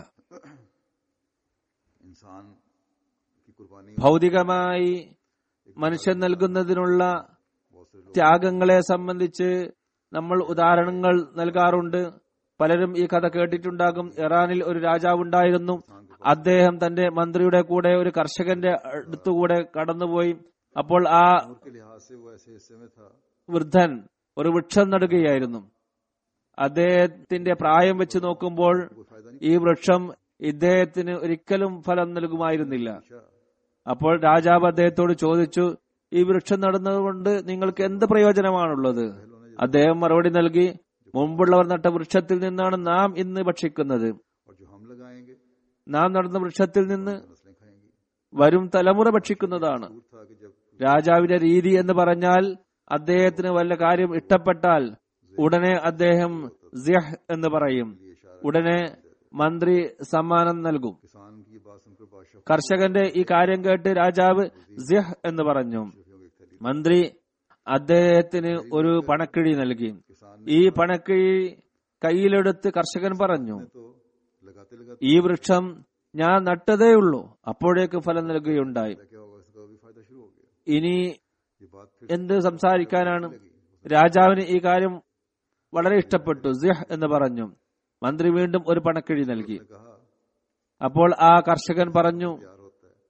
इंसान की कुर्बानी ഭൗതികമായി മനുഷ്യൻ നൽകുന്നതിനുള്ള बहुत से लोग ത്യാഗങ്ങളെ സംബന്ധിച്ച് നമ്മൾ ഉദാഹരണങ്ങൾ നൽകാറുണ്ട് പലരും ഈ കഥ കേട്ടിട്ടുണ്ടാകും ഇറാനിൽ ഒരു രാജാവുണ്ടായിരുന്നു അദ്ദേഹം തന്റെ മന്ത്രിയുടെ കൂടെ ഒരു കർഷകന്റെ അടുത്തുകൂടെ കടന്നുപോയി അപ്പോൾ ആ उम्र के लिहाज से वो ऐसे हिस्से में था വൃദ്ധൻ ഒരു വൃക്ഷം നടുകയായിരുന്നു അദ്ദേഹത്തിന്റെ പ്രായം വെച്ച് നോക്കുമ്പോൾ कोई फायदा नहीं ഈ വൃക്ഷം ഇദ്ദേഹത്തിന് ഒരിക്കലും ഫലം നൽകുമായിരുന്നില്ല पूछा അപ്പോൾ രാജാവ് അദ്ദേഹത്തോട് ചോദിച്ചു ഈ വൃക്ഷം നടുന്നതുകൊണ്ട് നിങ്ങൾക്ക് എന്ത് പ്രയോജനമാണുള്ളത് അദ്ദേഹം മറുപടി നൽകി മുമ്പുള്ളവർ നട്ട വൃക്ഷത്തിൽ നിന്നാണ് നാം ഇന്ന് ഭക്ഷിക്കുന്നത് और जो हम लगाएंगे നാം നടന്ന വൃക്ഷത്തിൽ നിന്ന് नस्लें खाएंगी വരും തലമുറ ഭക്ഷിക്കുന്നതാണ് दूर था कि जब രാജാവിന്റെ രീതി എന്ന് പറഞ്ഞാൽ അദ്ദേഹത്തിന് വല്ല കാര്യം ഇഷ്ടപ്പെട്ടാൽ ഉടനെ അദ്ദേഹം സിയഹ് എന്ന് പറയും ये इशारा ഉടനെ മന്ത്രി സമ്മാനം നൽകും किसान की ये बात सुनकर बादशाह കർഷകന്റെ ഈ കാര്യം കേട്ട് രാജാവ് സിയഹ് എന്ന് പറഞ്ഞു खुशियों की एक थैली മന്ത്രി അദ്ദേഹത്തിന് ഒരു പണക്കിഴി നൽകി किसान ഈ പണക്കിഴി കയ്യിലെടുത്ത് കർഷകൻ പറഞ്ഞു ने तो लगाते लगाते ഈ വൃക്ഷം ഞാൻ നട്ടതേയുള്ളൂ അപ്പോഴേക്ക് ഫലം നൽകുകയുണ്ടായി क्या होगा इसका भी फायदा शुरू हो गया ഇനി ये बात फिर എന്ത് സംസാരിക്കാനാണ് രാജാവിന് ഈ കാര്യം വളരെ ഇഷ്ടപ്പെട്ടു സിഹ് എന്ന് പറഞ്ഞു മന്ത്രി വീണ്ടും ഒരു പണക്കിഴി നൽകി ने कहा അപ്പോൾ ആ കർഷകൻ പറഞ്ഞു प्यार होता है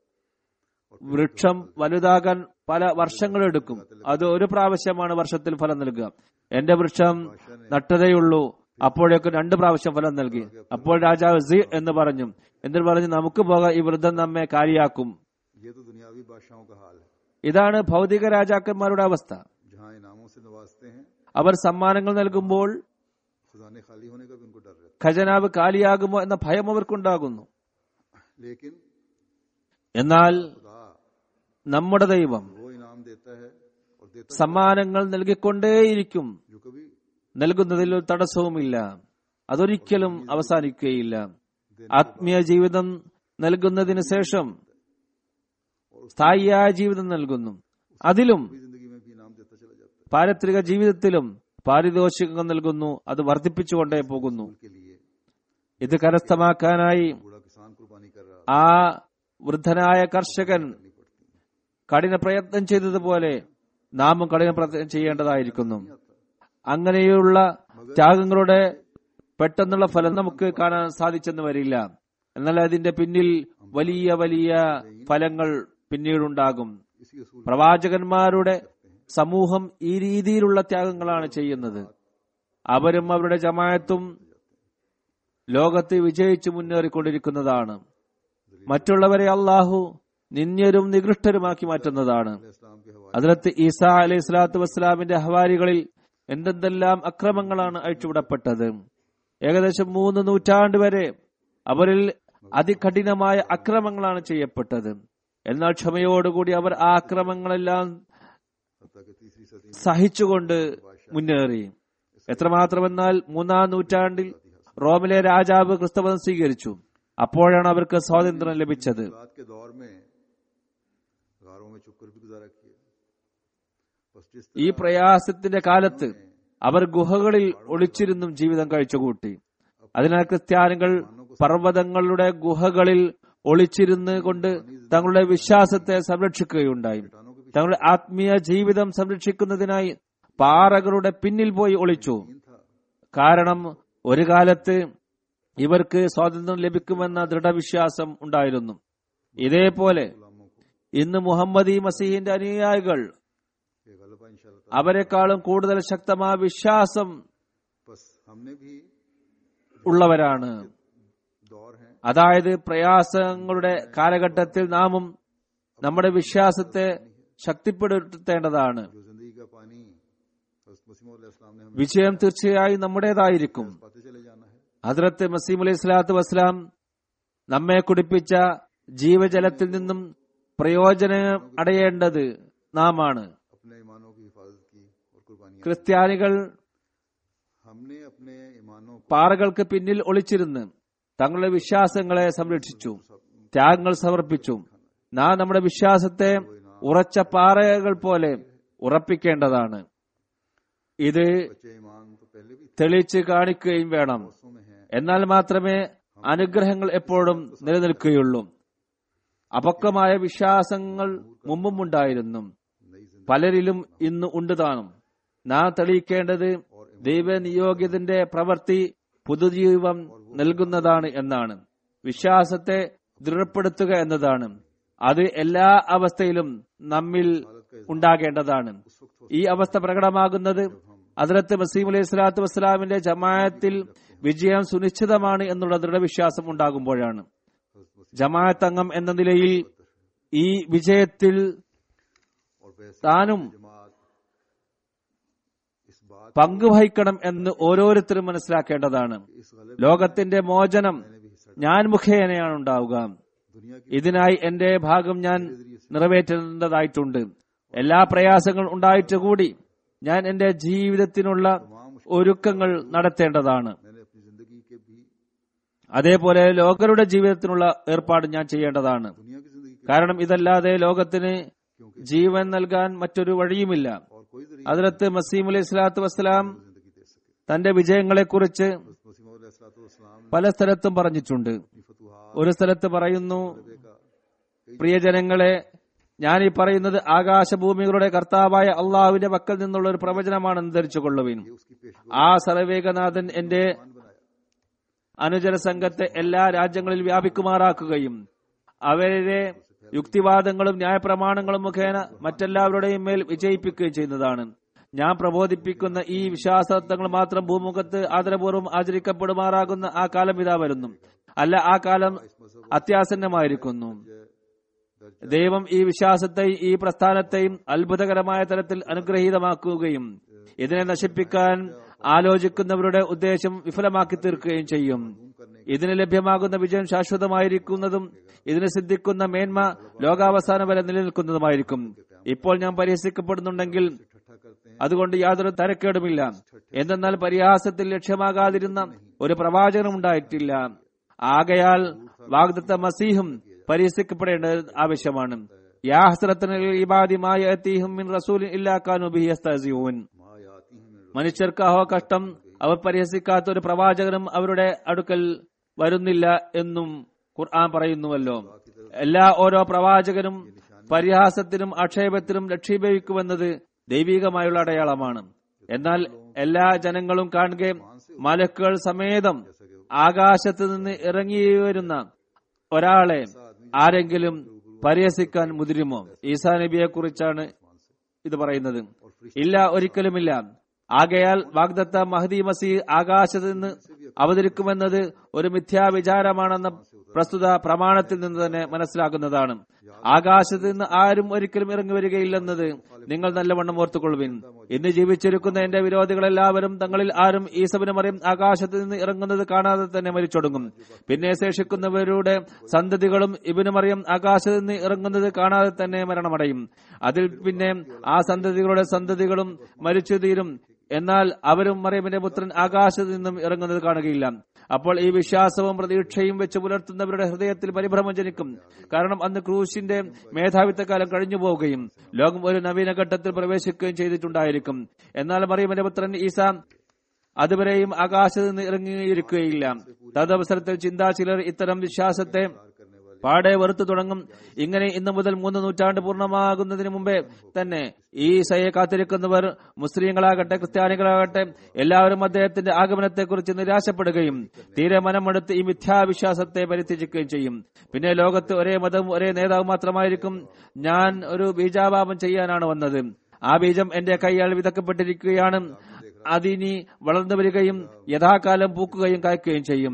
വൃക്ഷം വലുതാകാൻ പല വർഷങ്ങളെടുക്കും അത് ഒരു പ്രാവശ്യമാണ് വർഷത്തിൽ ഫലം നൽകുക എന്റെ വൃക്ഷം നട്ടതേയുള്ളൂ അപ്പോഴേക്കും രണ്ട് പ്രാവശ്യം ഫലം നൽകി അപ്പോൾ രാജാവ് സി എന്ന് പറഞ്ഞു എന്നിട്ട് പറഞ്ഞു നമുക്ക് പോകാം ഈ വൃദ്ധം നമ്മെ കാലിയാക്കും ये तो दुनियावी बादशाहों का हाल है ഇതാണ് ഭൗതിക രാജാക്കന്മാരുടെ അവസ്ഥ जहाँ इनामों से नवाजते हैं അവർ സമ്മാനങ്ങൾ നൽകുമ്പോൾ खजाने खाली होने का भी उनको डर रहता ഖജനാവ് കാലിയാകുമോ എന്ന ഭയം അവർക്കുണ്ടാകുന്നു है लेकिन എന്നാൽ खुदा നമ്മുടെ ദൈവം वो इनाम देता है और देता സമ്മാനങ്ങൾ നൽകിക്കൊണ്ടേയിരിക്കും जो कभी നൽകുന്നതിൽ ഒരു തടസ്സവുമില്ല അതൊരിക്കലും അവസാനിക്കുകയില്ല ആത്മീയ ജീവിതം നൽകുന്നതിന് ശേഷം സ്ഥായിയായ ജീവിതം നൽകുന്നു അതിലും भी जिंदगी में भी इनाम देता चला जाता है പാരത്രിക ജീവിതത്തിലും പാരിതോഷികം നൽകുന്നു അത് വർദ്ധിപ്പിച്ചുകൊണ്ടേ പോകുന്നു उनके लिए ഇത് കരസ്ഥമാക്കാനായി बूढ़ा किसान कुर्बानी कर रहा ആ വൃദ്ധനായ കർഷകൻ करनी पड़ती है കഠിന പ്രയത്നം ചെയ്തതുപോലെ നാമും കഠിന പ്രയത്നം ചെയ്യേണ്ടതായിരിക്കുന്നു അങ്ങനെയുള്ള ത്യാഗങ്ങളുടെ പെട്ടെന്നുള്ള ഫലം നമുക്ക് കാണാൻ സാധിച്ചെന്ന് വരില്ല എന്നാൽ അതിന്റെ പിന്നിൽ വലിയ വലിയ ഫലങ്ങൾ പിന്നീടുണ്ടാകും इसी असूल പ്രവാചകന്മാരുടെ സമൂഹം ഈ രീതിയിലുള്ള ത്യാഗങ്ങളാണ് ചെയ്യുന്നത് അവരും അവരുടെ ജമായത്തും ലോകത്ത് വിജയിച്ചു മുന്നേറിക്കൊണ്ടിരിക്കുന്നതാണ് മറ്റുള്ളവരെ അള്ളാഹു നിന്ദ്യരും നികൃഷ്ടരുമാക്കി മാറ്റുന്നതാണ് इस्लाम के हवाले അതിലത്ത് ഈസാ അലൈഹി സ്വലാത്തു വസ്സലാമിന്റെ ഹവാരികളിൽ എന്തെന്തെല്ലാം അക്രമങ്ങളാണ് അഴിച്ചുവിടപ്പെട്ടത് ഏകദേശം മൂന്ന് നൂറ്റാണ്ട് വരെ അവരിൽ അതികഠിനമായ അക്രമങ്ങളാണ് ചെയ്യപ്പെട്ടത് എന്നാൽ ക്ഷമയോടുകൂടി അവർ ആ അക്രമങ്ങളെല്ലാം हत्या के तीसरी सदी സഹിച്ചുകൊണ്ട് മുന്നേറി എത്രമാത്രമെന്നാൽ മൂന്നാം നൂറ്റാണ്ടിൽ റോമിലെ രാജാവ് ക്രിസ്തമതം സ്വീകരിച്ചു അപ്പോഴാണ് അവർക്ക് സ്വാതന്ത്ര്യം ലഭിച്ചത് रात के दौर में गारों में छुपकर भी गुजारा किया बस जिस ഈ പ്രയാസത്തിന്റെ കാലത്ത് അവർ ഗുഹകളിൽ ഒളിച്ചിരുന്നും ജീവിതം കഴിച്ചുകൂട്ടി അതിനാൽ ക്രിസ്ത്യാനികൾ പർവ്വതങ്ങളുടെ ഗുഹകളിൽ ഒളിച്ചിരുന്ന് കൊണ്ട് തങ്ങളുടെ വിശ്വാസത്തെ സംരക്ഷിക്കുകയുണ്ടായി തങ്ങളുടെ ആത്മീയ ജീവിതം സംരക്ഷിക്കുന്നതിനായി പാറകളുടെ പിന്നിൽ പോയി ഒളിച്ചു കാരണം ഒരു കാലത്ത് ഇവർക്ക് സ്വാതന്ത്ര്യം ലഭിക്കുമെന്ന ദൃഢവിശ്വാസം ഉണ്ടായിരുന്നു ഇതേപോലെ ഇന്ന് മുഹമ്മദി മസീഹിന്റെ അനുയായികൾ ये गलबा इंशाल्लाह അവരെക്കാളും കൂടുതൽ ശക്തമായ വിശ്വാസം बस हमने भी ഉള്ളവരാണ് दौर हैं അതായത് പ്രയാസങ്ങളുടെ കാലഘട്ടത്തിൽ നാമും നമ്മുടെ വിശ്വാസത്തെ ശക്തിപ്പെടുത്തേണ്ടതാണ് जो जिंदगी का पानी हज़रत मसीह इस्लाम ने हमें വിജയം തീർച്ചയായും നമ്മുടേതായിരിക്കും पाते चले जाना है ഹദ്രത്ത് മസീം അലൈഹി സ്വലാത്തു വസ്സലാം നമ്മെ കുടിപ്പിച്ച ജീവജലത്തിൽ നിന്നും പ്രയോജനം അടയേണ്ടത് നാമാണ് अपने ईमानों की हिफाजत की और कुर्बानियां ക്രിസ്ത്യാനികൾ हमने अपने ईमानों को പാറകൾക്ക് പിന്നിൽ ഒളിച്ചിരുന്ന് തങ്ങളുടെ വിശ്വാസങ്ങളെ സംരക്ഷിച്ചു ത്യാഗങ്ങൾ സമർപ്പിച്ചു നാം നമ്മുടെ വിശ്വാസത്തെ ഉറച്ച പാറകൾ പോലെ ഉറപ്പിക്കേണ്ടതാണ് ഇത് बच्चे ईमान तो पहले भी തെളിച്ച് കാണിക്കുകയും വേണം हिस्सों में हैं എന്നാൽ മാത്രമേ അനുഗ്രഹങ്ങൾ എപ്പോഴും നിലനിൽക്കുകയുള്ളൂ അപക്വമായ വിശ്വാസങ്ങൾ മുമ്പും ഉണ്ടായിരുന്നു नई जिंदगी പലരിലും ഇന്ന് ഉണ്ട് താനും നാം തെളിയിക്കേണ്ടത് ദൈവനിയോഗിതന്റെ പ്രവൃത്തി പുതുജീവം നൽകുന്നതാണ് എന്നാണ് വിശ്വാസത്തെ ദൃഢപ്പെടുത്തുക എന്നതാണ് അത് എല്ലാ അവസ്ഥയിലും നമ്മിൽ ഉണ്ടാകേണ്ടതാണ് ഈ അവസ്ഥ പ്രകടമാകുന്നത് അതിലത്ത് മസീം അലൈഹി സ്വലാത്തു വസ്സലാമിന്റെ ജമാഅത്തിൽ വിജയം സുനിശ്ചിതമാണ് എന്നുള്ള ദൃഢവിശ്വാസം ഉണ്ടാകുമ്പോഴാണ് ജമാഅത്ത് അംഗം എന്ന നിലയിൽ ഈ വിജയത്തിൽ और वैसे താനും जमात इस बात പങ്കുവഹിക്കണം എന്ന് ഓരോരുത്തരും മനസ്സിലാക്കേണ്ടതാണ് इस गलबे ലോകത്തിന്റെ മോചനം में भी हिस्सा ഞാൻ മുഖേനയാണ് ഉണ്ടാവുക दुनिया की ഇതിനായി എന്റെ ഭാഗം ഞാൻ നിറവേറ്റേണ്ടതായിട്ടുണ്ട് എല്ലാ പ്രയാസങ്ങളും ഉണ്ടായിട്ട് കൂടി ഞാൻ എന്റെ ജീവിതത്തിനുള്ള ഒരുക്കങ്ങൾ നടത്തേണ്ടതാണ് मैंने अपनी जिंदगी के भी അതേപോലെ ലോകരുടെ ജീവിതത്തിനുള്ള ഏർപ്പാട് ഞാൻ ചെയ്യേണ്ടതാണ് दुनिया की जिंदगी के കാരണം इതല്ലാതെ ലോകത്തിന് क्योंकि ജീവൻ നൽകാൻ മറ്റൊരു വഴിയുമില്ല और कोई जरिए അതിലത്ത് മസീം അലൈഹി സ്വലാത്തു വസ്സലാം जिंदगी दे सके തന്റെ വിജയങ്ങളെക്കുറിച്ച് मसीम പല സ്ഥലത്തും പറഞ്ഞിട്ടുണ്ട് अपनी फतुहा ഒരു സ്ഥലത്ത് പറയുന്നു का പ്രിയജനങ്ങളെ ഞാൻ ഈ പറയുന്നത് ആകാശഭൂമികളുടെ കർത്താവായ അള്ളാഹുവിന്റെ പക്കൽ നിന്നുള്ള ഒരു പ്രവചനമാണെന്ന് ധരിച്ചുകൊള്ളുവിൻ ये उसकी पेश ആ സർവേകനാഥൻ എന്റെ बनाया അനുചര സംഘത്തെ എല്ലാ രാജ്യങ്ങളിൽ വ്യാപിക്കുമാറാക്കുകയും അവരെ യുക്തിവാദങ്ങളും ന്യായപ്രമാണങ്ങളും മുഖേന മറ്റെല്ലാവരുടെയും മേൽ വിജയിപ്പിക്കുകയും ചെയ്യുന്നതാണ് ഞാൻ പ്രബോധിപ്പിക്കുന്ന ഈ വിശ്വാസത്വങ്ങൾ മാത്രം ഭൂമുഖത്ത് ആദരപൂർവ്വം ആചരിക്കപ്പെടുമാറാകുന്ന ആ കാലം ഇതാ വരുന്നു അല്ല ആ കാലം അത്യാസന്നമായിരിക്കുന്നു ദൈവം ഈ വിശ്വാസത്തെയും ഈ പ്രസ്ഥാനത്തെയും അത്ഭുതകരമായ തരത്തിൽ അനുഗ്രഹീതമാക്കുകയും ഇതിനെ നശിപ്പിക്കാൻ ആലോചിക്കുന്നവരുടെ ഉദ്ദേശം വിഫലമാക്കി തീർക്കുകയും ചെയ്യും ഇതിന് ലഭ്യമാകുന്ന വിജയം ശാശ്വതമായിരിക്കുന്നതും ഇതിന് സിദ്ധിക്കുന്ന മേന്മ ലോകാവസാനം വരെ നിലനിൽക്കുന്നതുമായിരിക്കും ഇപ്പോൾ ഞാൻ പരിഹസിക്കപ്പെടുന്നുണ്ടെങ്കിൽ ठट्ठा करते हैं അതുകൊണ്ട് യാതൊരു തരക്കേടുമില്ല എന്തെന്നാൽ പരിഹാസത്തിൽ ലക്ഷ്യമാകാതിരുന്ന ഒരു പ്രവാചകനും ഉണ്ടായിട്ടില്ല ആകയാൽ വാഗ്ദത്ത മസീഹും പരിഹസിക്കപ്പെടേണ്ടത് ആവശ്യമാണ് യാ ഹസ്രത്തിന് ഇബാദിമായ മിൻ റസൂലിൻ ഇല്ലാ കാനു ബിഹി യസ്തഹ്സിഊൻ माँ आती हैं मेरे മനുഷ്യർക്ക് അഹോ കഷ്ടം അവർ പരിഹസിക്കാത്ത ഒരു പ്രവാചകനും അവരുടെ അടുക്കൽ വരുന്നില്ല എന്നും ഖുർആൻ പറയുന്നുവല്ലോ എല്ലാ ഓരോ പ്രവാചകനും പരിഹാസത്തിനും ആക്ഷേപത്തിനും ലക്ഷീഭവിക്കുമെന്നത് ദൈവികമായുള്ള അടയാളമാണ് എന്നാൽ എല്ലാ ജനങ്ങളും കാണുകയും മലക്കുകൾ സമേതം ആകാശത്ത് നിന്ന് ഇറങ്ങി വരുന്ന ഒരാളെ ആരെങ്കിലും പരിഹസിക്കാൻ മുതിരുമോ ഈസാ നബിയെ കുറിച്ചാണ് ഇത് പറയുന്നത് ഇല്ല ഒരിക്കലുമില്ല ആകയാൽ വാഗ്ദത്ത മഹദി മസീഹ് ആകാശത്ത് നിന്ന് അവതരിക്കുമെന്നത് ഒരു മിഥ്യാവിചാരമാണെന്ന പ്രസ്തുത പ്രമാണത്തിൽ നിന്ന് തന്നെ മനസ്സിലാക്കുന്നതാണ് ആകാശത്ത് നിന്ന് ആരും ഒരിക്കലും ഇറങ്ങി വരികയില്ലെന്നത് നിങ്ങൾ നല്ലവണ്ണം ഓർത്തുകൊള്ളുവിൻ ഇന്ന് ജീവിച്ചിരിക്കുന്ന എന്റെ വിരോധികളെല്ലാവരും തങ്ങളിൽ ആരും ഈസബിന് മറിയും ആകാശത്ത് നിന്ന് ഇറങ്ങുന്നത് കാണാതെ തന്നെ മരിച്ചൊടുങ്ങും പിന്നെ ശേഷിക്കുന്നവരുടെ സന്തതികളും ഇബിന് മറിയം ആകാശത്ത് നിന്ന് ഇറങ്ങുന്നത് കാണാതെ തന്നെ മരണമടയും അതിൽ പിന്നെ ആ സന്തതികളുടെ സന്തതികളും മരിച്ചു തീരും എന്നാൽ അവരും മറിയമിന്റെ പുത്രൻ ആകാശത്ത് നിന്നും ഇറങ്ങുന്നത് കാണുകയില്ല അപ്പോൾ ഈ വിശ്വാസവും പ്രതീക്ഷയും വെച്ച് പുലർത്തുന്നവരുടെ ഹൃദയത്തിൽ പരിഭ്രമം ജനിക്കും കാരണം അന്ന് ക്രൂശിന്റെ മേധാവിത്വകാലം കഴിഞ്ഞു പോവുകയും ലോകം ഒരു നവീന ഘട്ടത്തിൽ പ്രവേശിക്കുകയും ചെയ്തിട്ടുണ്ടായിരിക്കും എന്നാൽ മറിയമിന്റെ പുത്രൻ ഈസ അതുവരെയും ആകാശത്ത് നിന്ന് ഇറങ്ങിയിരിക്കുകയില്ല തദവസരത്തിൽ ചിന്താ ചിലർ ഇത്തരം വിശ്വാസത്തെ പാടെ വെറുത്തു തുടങ്ങും ഇങ്ങനെ ഇന്നു മുതൽ മൂന്ന് നൂറ്റാണ്ട് പൂർണ്ണമാകുന്നതിന് മുമ്പേ തന്നെ ഈ സയെ കാത്തിരിക്കുന്നവർ മുസ്ലിങ്ങളാകട്ടെ ക്രിസ്ത്യാനികളാകട്ടെ എല്ലാവരും അദ്ദേഹത്തിന്റെ ആഗമനത്തെക്കുറിച്ച് നിരാശപ്പെടുകയും തീരെ മനമെടുത്ത് ഈ മിഥ്യാവിശ്വാസത്തെ പരിത്യജിക്കുകയും ചെയ്യും പിന്നെ ലോകത്ത് ഒരേ മതവും ഒരേ നേതാവും മാത്രമായിരിക്കും ഞാൻ ഒരു ബീജാപാപം ചെയ്യാനാണ് വന്നത് ആ ബീജം എന്റെ കൈയാൽ വിതക്കപ്പെട്ടിരിക്കുകയാണ് അതിനി വളർന്നു വരികയും യഥാകാലം പൂക്കുകയും കായ്ക്കുകയും ചെയ്യും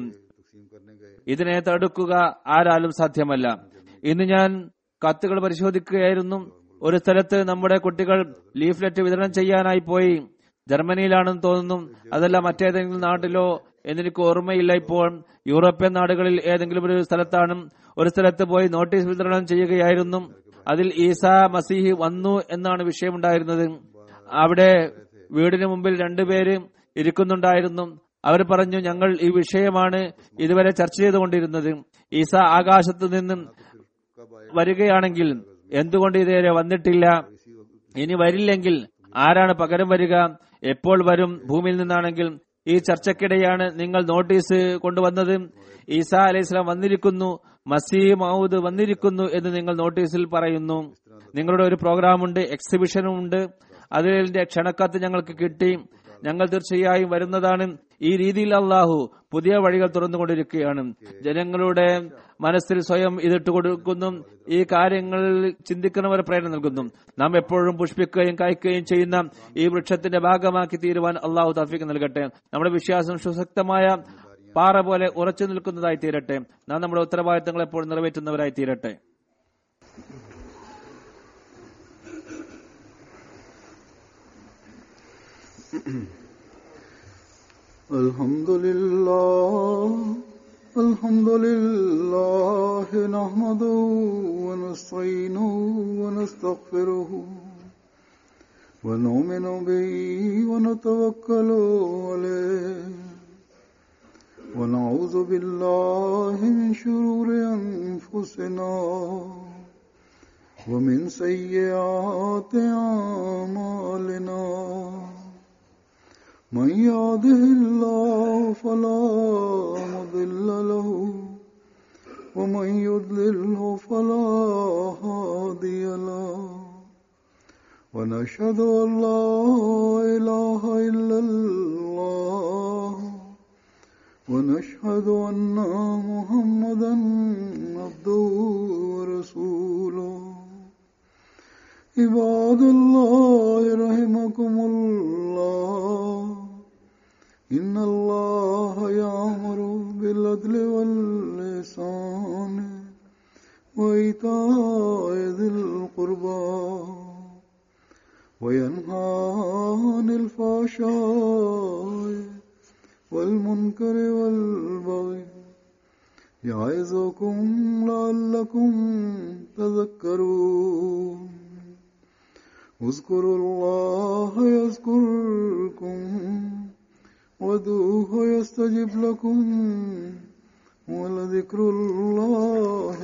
ഇതിനെ തടുക്കുക ആരാലും സാധ്യമല്ല ഇന്ന് ഞാൻ കത്തുകൾ പരിശോധിക്കുകയായിരുന്നു ഒരു സ്ഥലത്ത് നമ്മുടെ കുട്ടികൾ ലീഫ്ലെറ്റ് വിതരണം ചെയ്യാനായി പോയി ജർമ്മനിയിലാണെന്ന് തോന്നുന്നു അതല്ല മറ്റേതെങ്കിലും നാട്ടിലോ എന്നെനിക്ക് ഓർമ്മയില്ല ഇപ്പോൾ യൂറോപ്യൻ നാടുകളിൽ ഏതെങ്കിലും ഒരു സ്ഥലത്താണ് ഒരു സ്ഥലത്ത് പോയി നോട്ടീസ് വിതരണം ചെയ്യുകയായിരുന്നു അതിൽ ഈസ മസീഹ് വന്നു എന്നാണ് വിഷയമുണ്ടായിരുന്നത് അവിടെ വീടിന് മുമ്പിൽ രണ്ടുപേര് ഇരിക്കുന്നുണ്ടായിരുന്നു അവർ പറഞ്ഞു ഞങ്ങൾ ഈ വിഷയമാണ് ഇതുവരെ ചർച്ച ചെയ്തുകൊണ്ടിരുന്നത് ഈസ ആകാശത്ത് നിന്നും വരികയാണെങ്കിൽ എന്തുകൊണ്ട് ഇതുവരെ വന്നിട്ടില്ല ഇനി വരില്ലെങ്കിൽ ആരാണ് പകരം വരിക എപ്പോൾ വരും ഭൂമിയിൽ നിന്നാണെങ്കിൽ ഈ ചർച്ചയ്ക്കിടെയാണ് നിങ്ങൾ നോട്ടീസ് കൊണ്ടുവന്നത് ഈസ അലൈഹിസ്ലാം വന്നിരിക്കുന്നു മസീ മൗദ് വന്നിരിക്കുന്നു എന്ന് നിങ്ങൾ നോട്ടീസിൽ പറയുന്നു നിങ്ങളുടെ ഒരു പ്രോഗ്രാമുണ്ട് എക്സിബിഷനും ഉണ്ട് അതിന്റെ ക്ഷണക്കത്ത് ഞങ്ങൾക്ക് കിട്ടി ഞങ്ങൾ തീർച്ചയായും വരുന്നതാണ് ഈ രീതിയിൽ അള്ളാഹു പുതിയ വഴികൾ തുറന്നുകൊണ്ടിരിക്കുകയാണ് ജനങ്ങളുടെ മനസ്സിൽ സ്വയം ഇതിട്ട് കൊടുക്കുന്നു ഈ കാര്യങ്ങൾ ചിന്തിക്കുന്നവർ പ്രേരണ നൽകുന്നു നാം എപ്പോഴും പുഷ്പിക്കുകയും കായ്ക്കുകയും ചെയ്യുന്ന ഈ വൃക്ഷത്തിന്റെ ഭാഗമാക്കി തീരുവാൻ അള്ളാഹു തഫീക്ക് നൽകട്ടെ നമ്മുടെ വിശ്വാസം സുശക്തമായ പാറ പോലെ ഉറച്ചു നിൽക്കുന്നതായി തീരട്ടെ നാം നമ്മുടെ ഉത്തരവാദിത്തങ്ങൾ എപ്പോഴും നിറവേറ്റുന്നവരായി തീരട്ടെ الحمد لله الحمد لله نحمده ونستعينه ونستغفره ونؤمن به ونتوكل عليه ونعوذ بالله من شرور أنفسنا ومن سيئات أعمالنا من يهده الله فلا مضل له ومن يضلله فلا هادي له ونشهد أن لا إله إلا الله ونشهد أن محمدا عبده ورسوله عباد الله رحمكم الله إن الله يأمر بالعدل واللسان وإيتاء ذي القربى وينهى عن الفحشاء والمنكر والبغي يعظكم لعلكم تذكرون اذكروا الله يذكركم وادعوه يستجب لكم ولذكر الله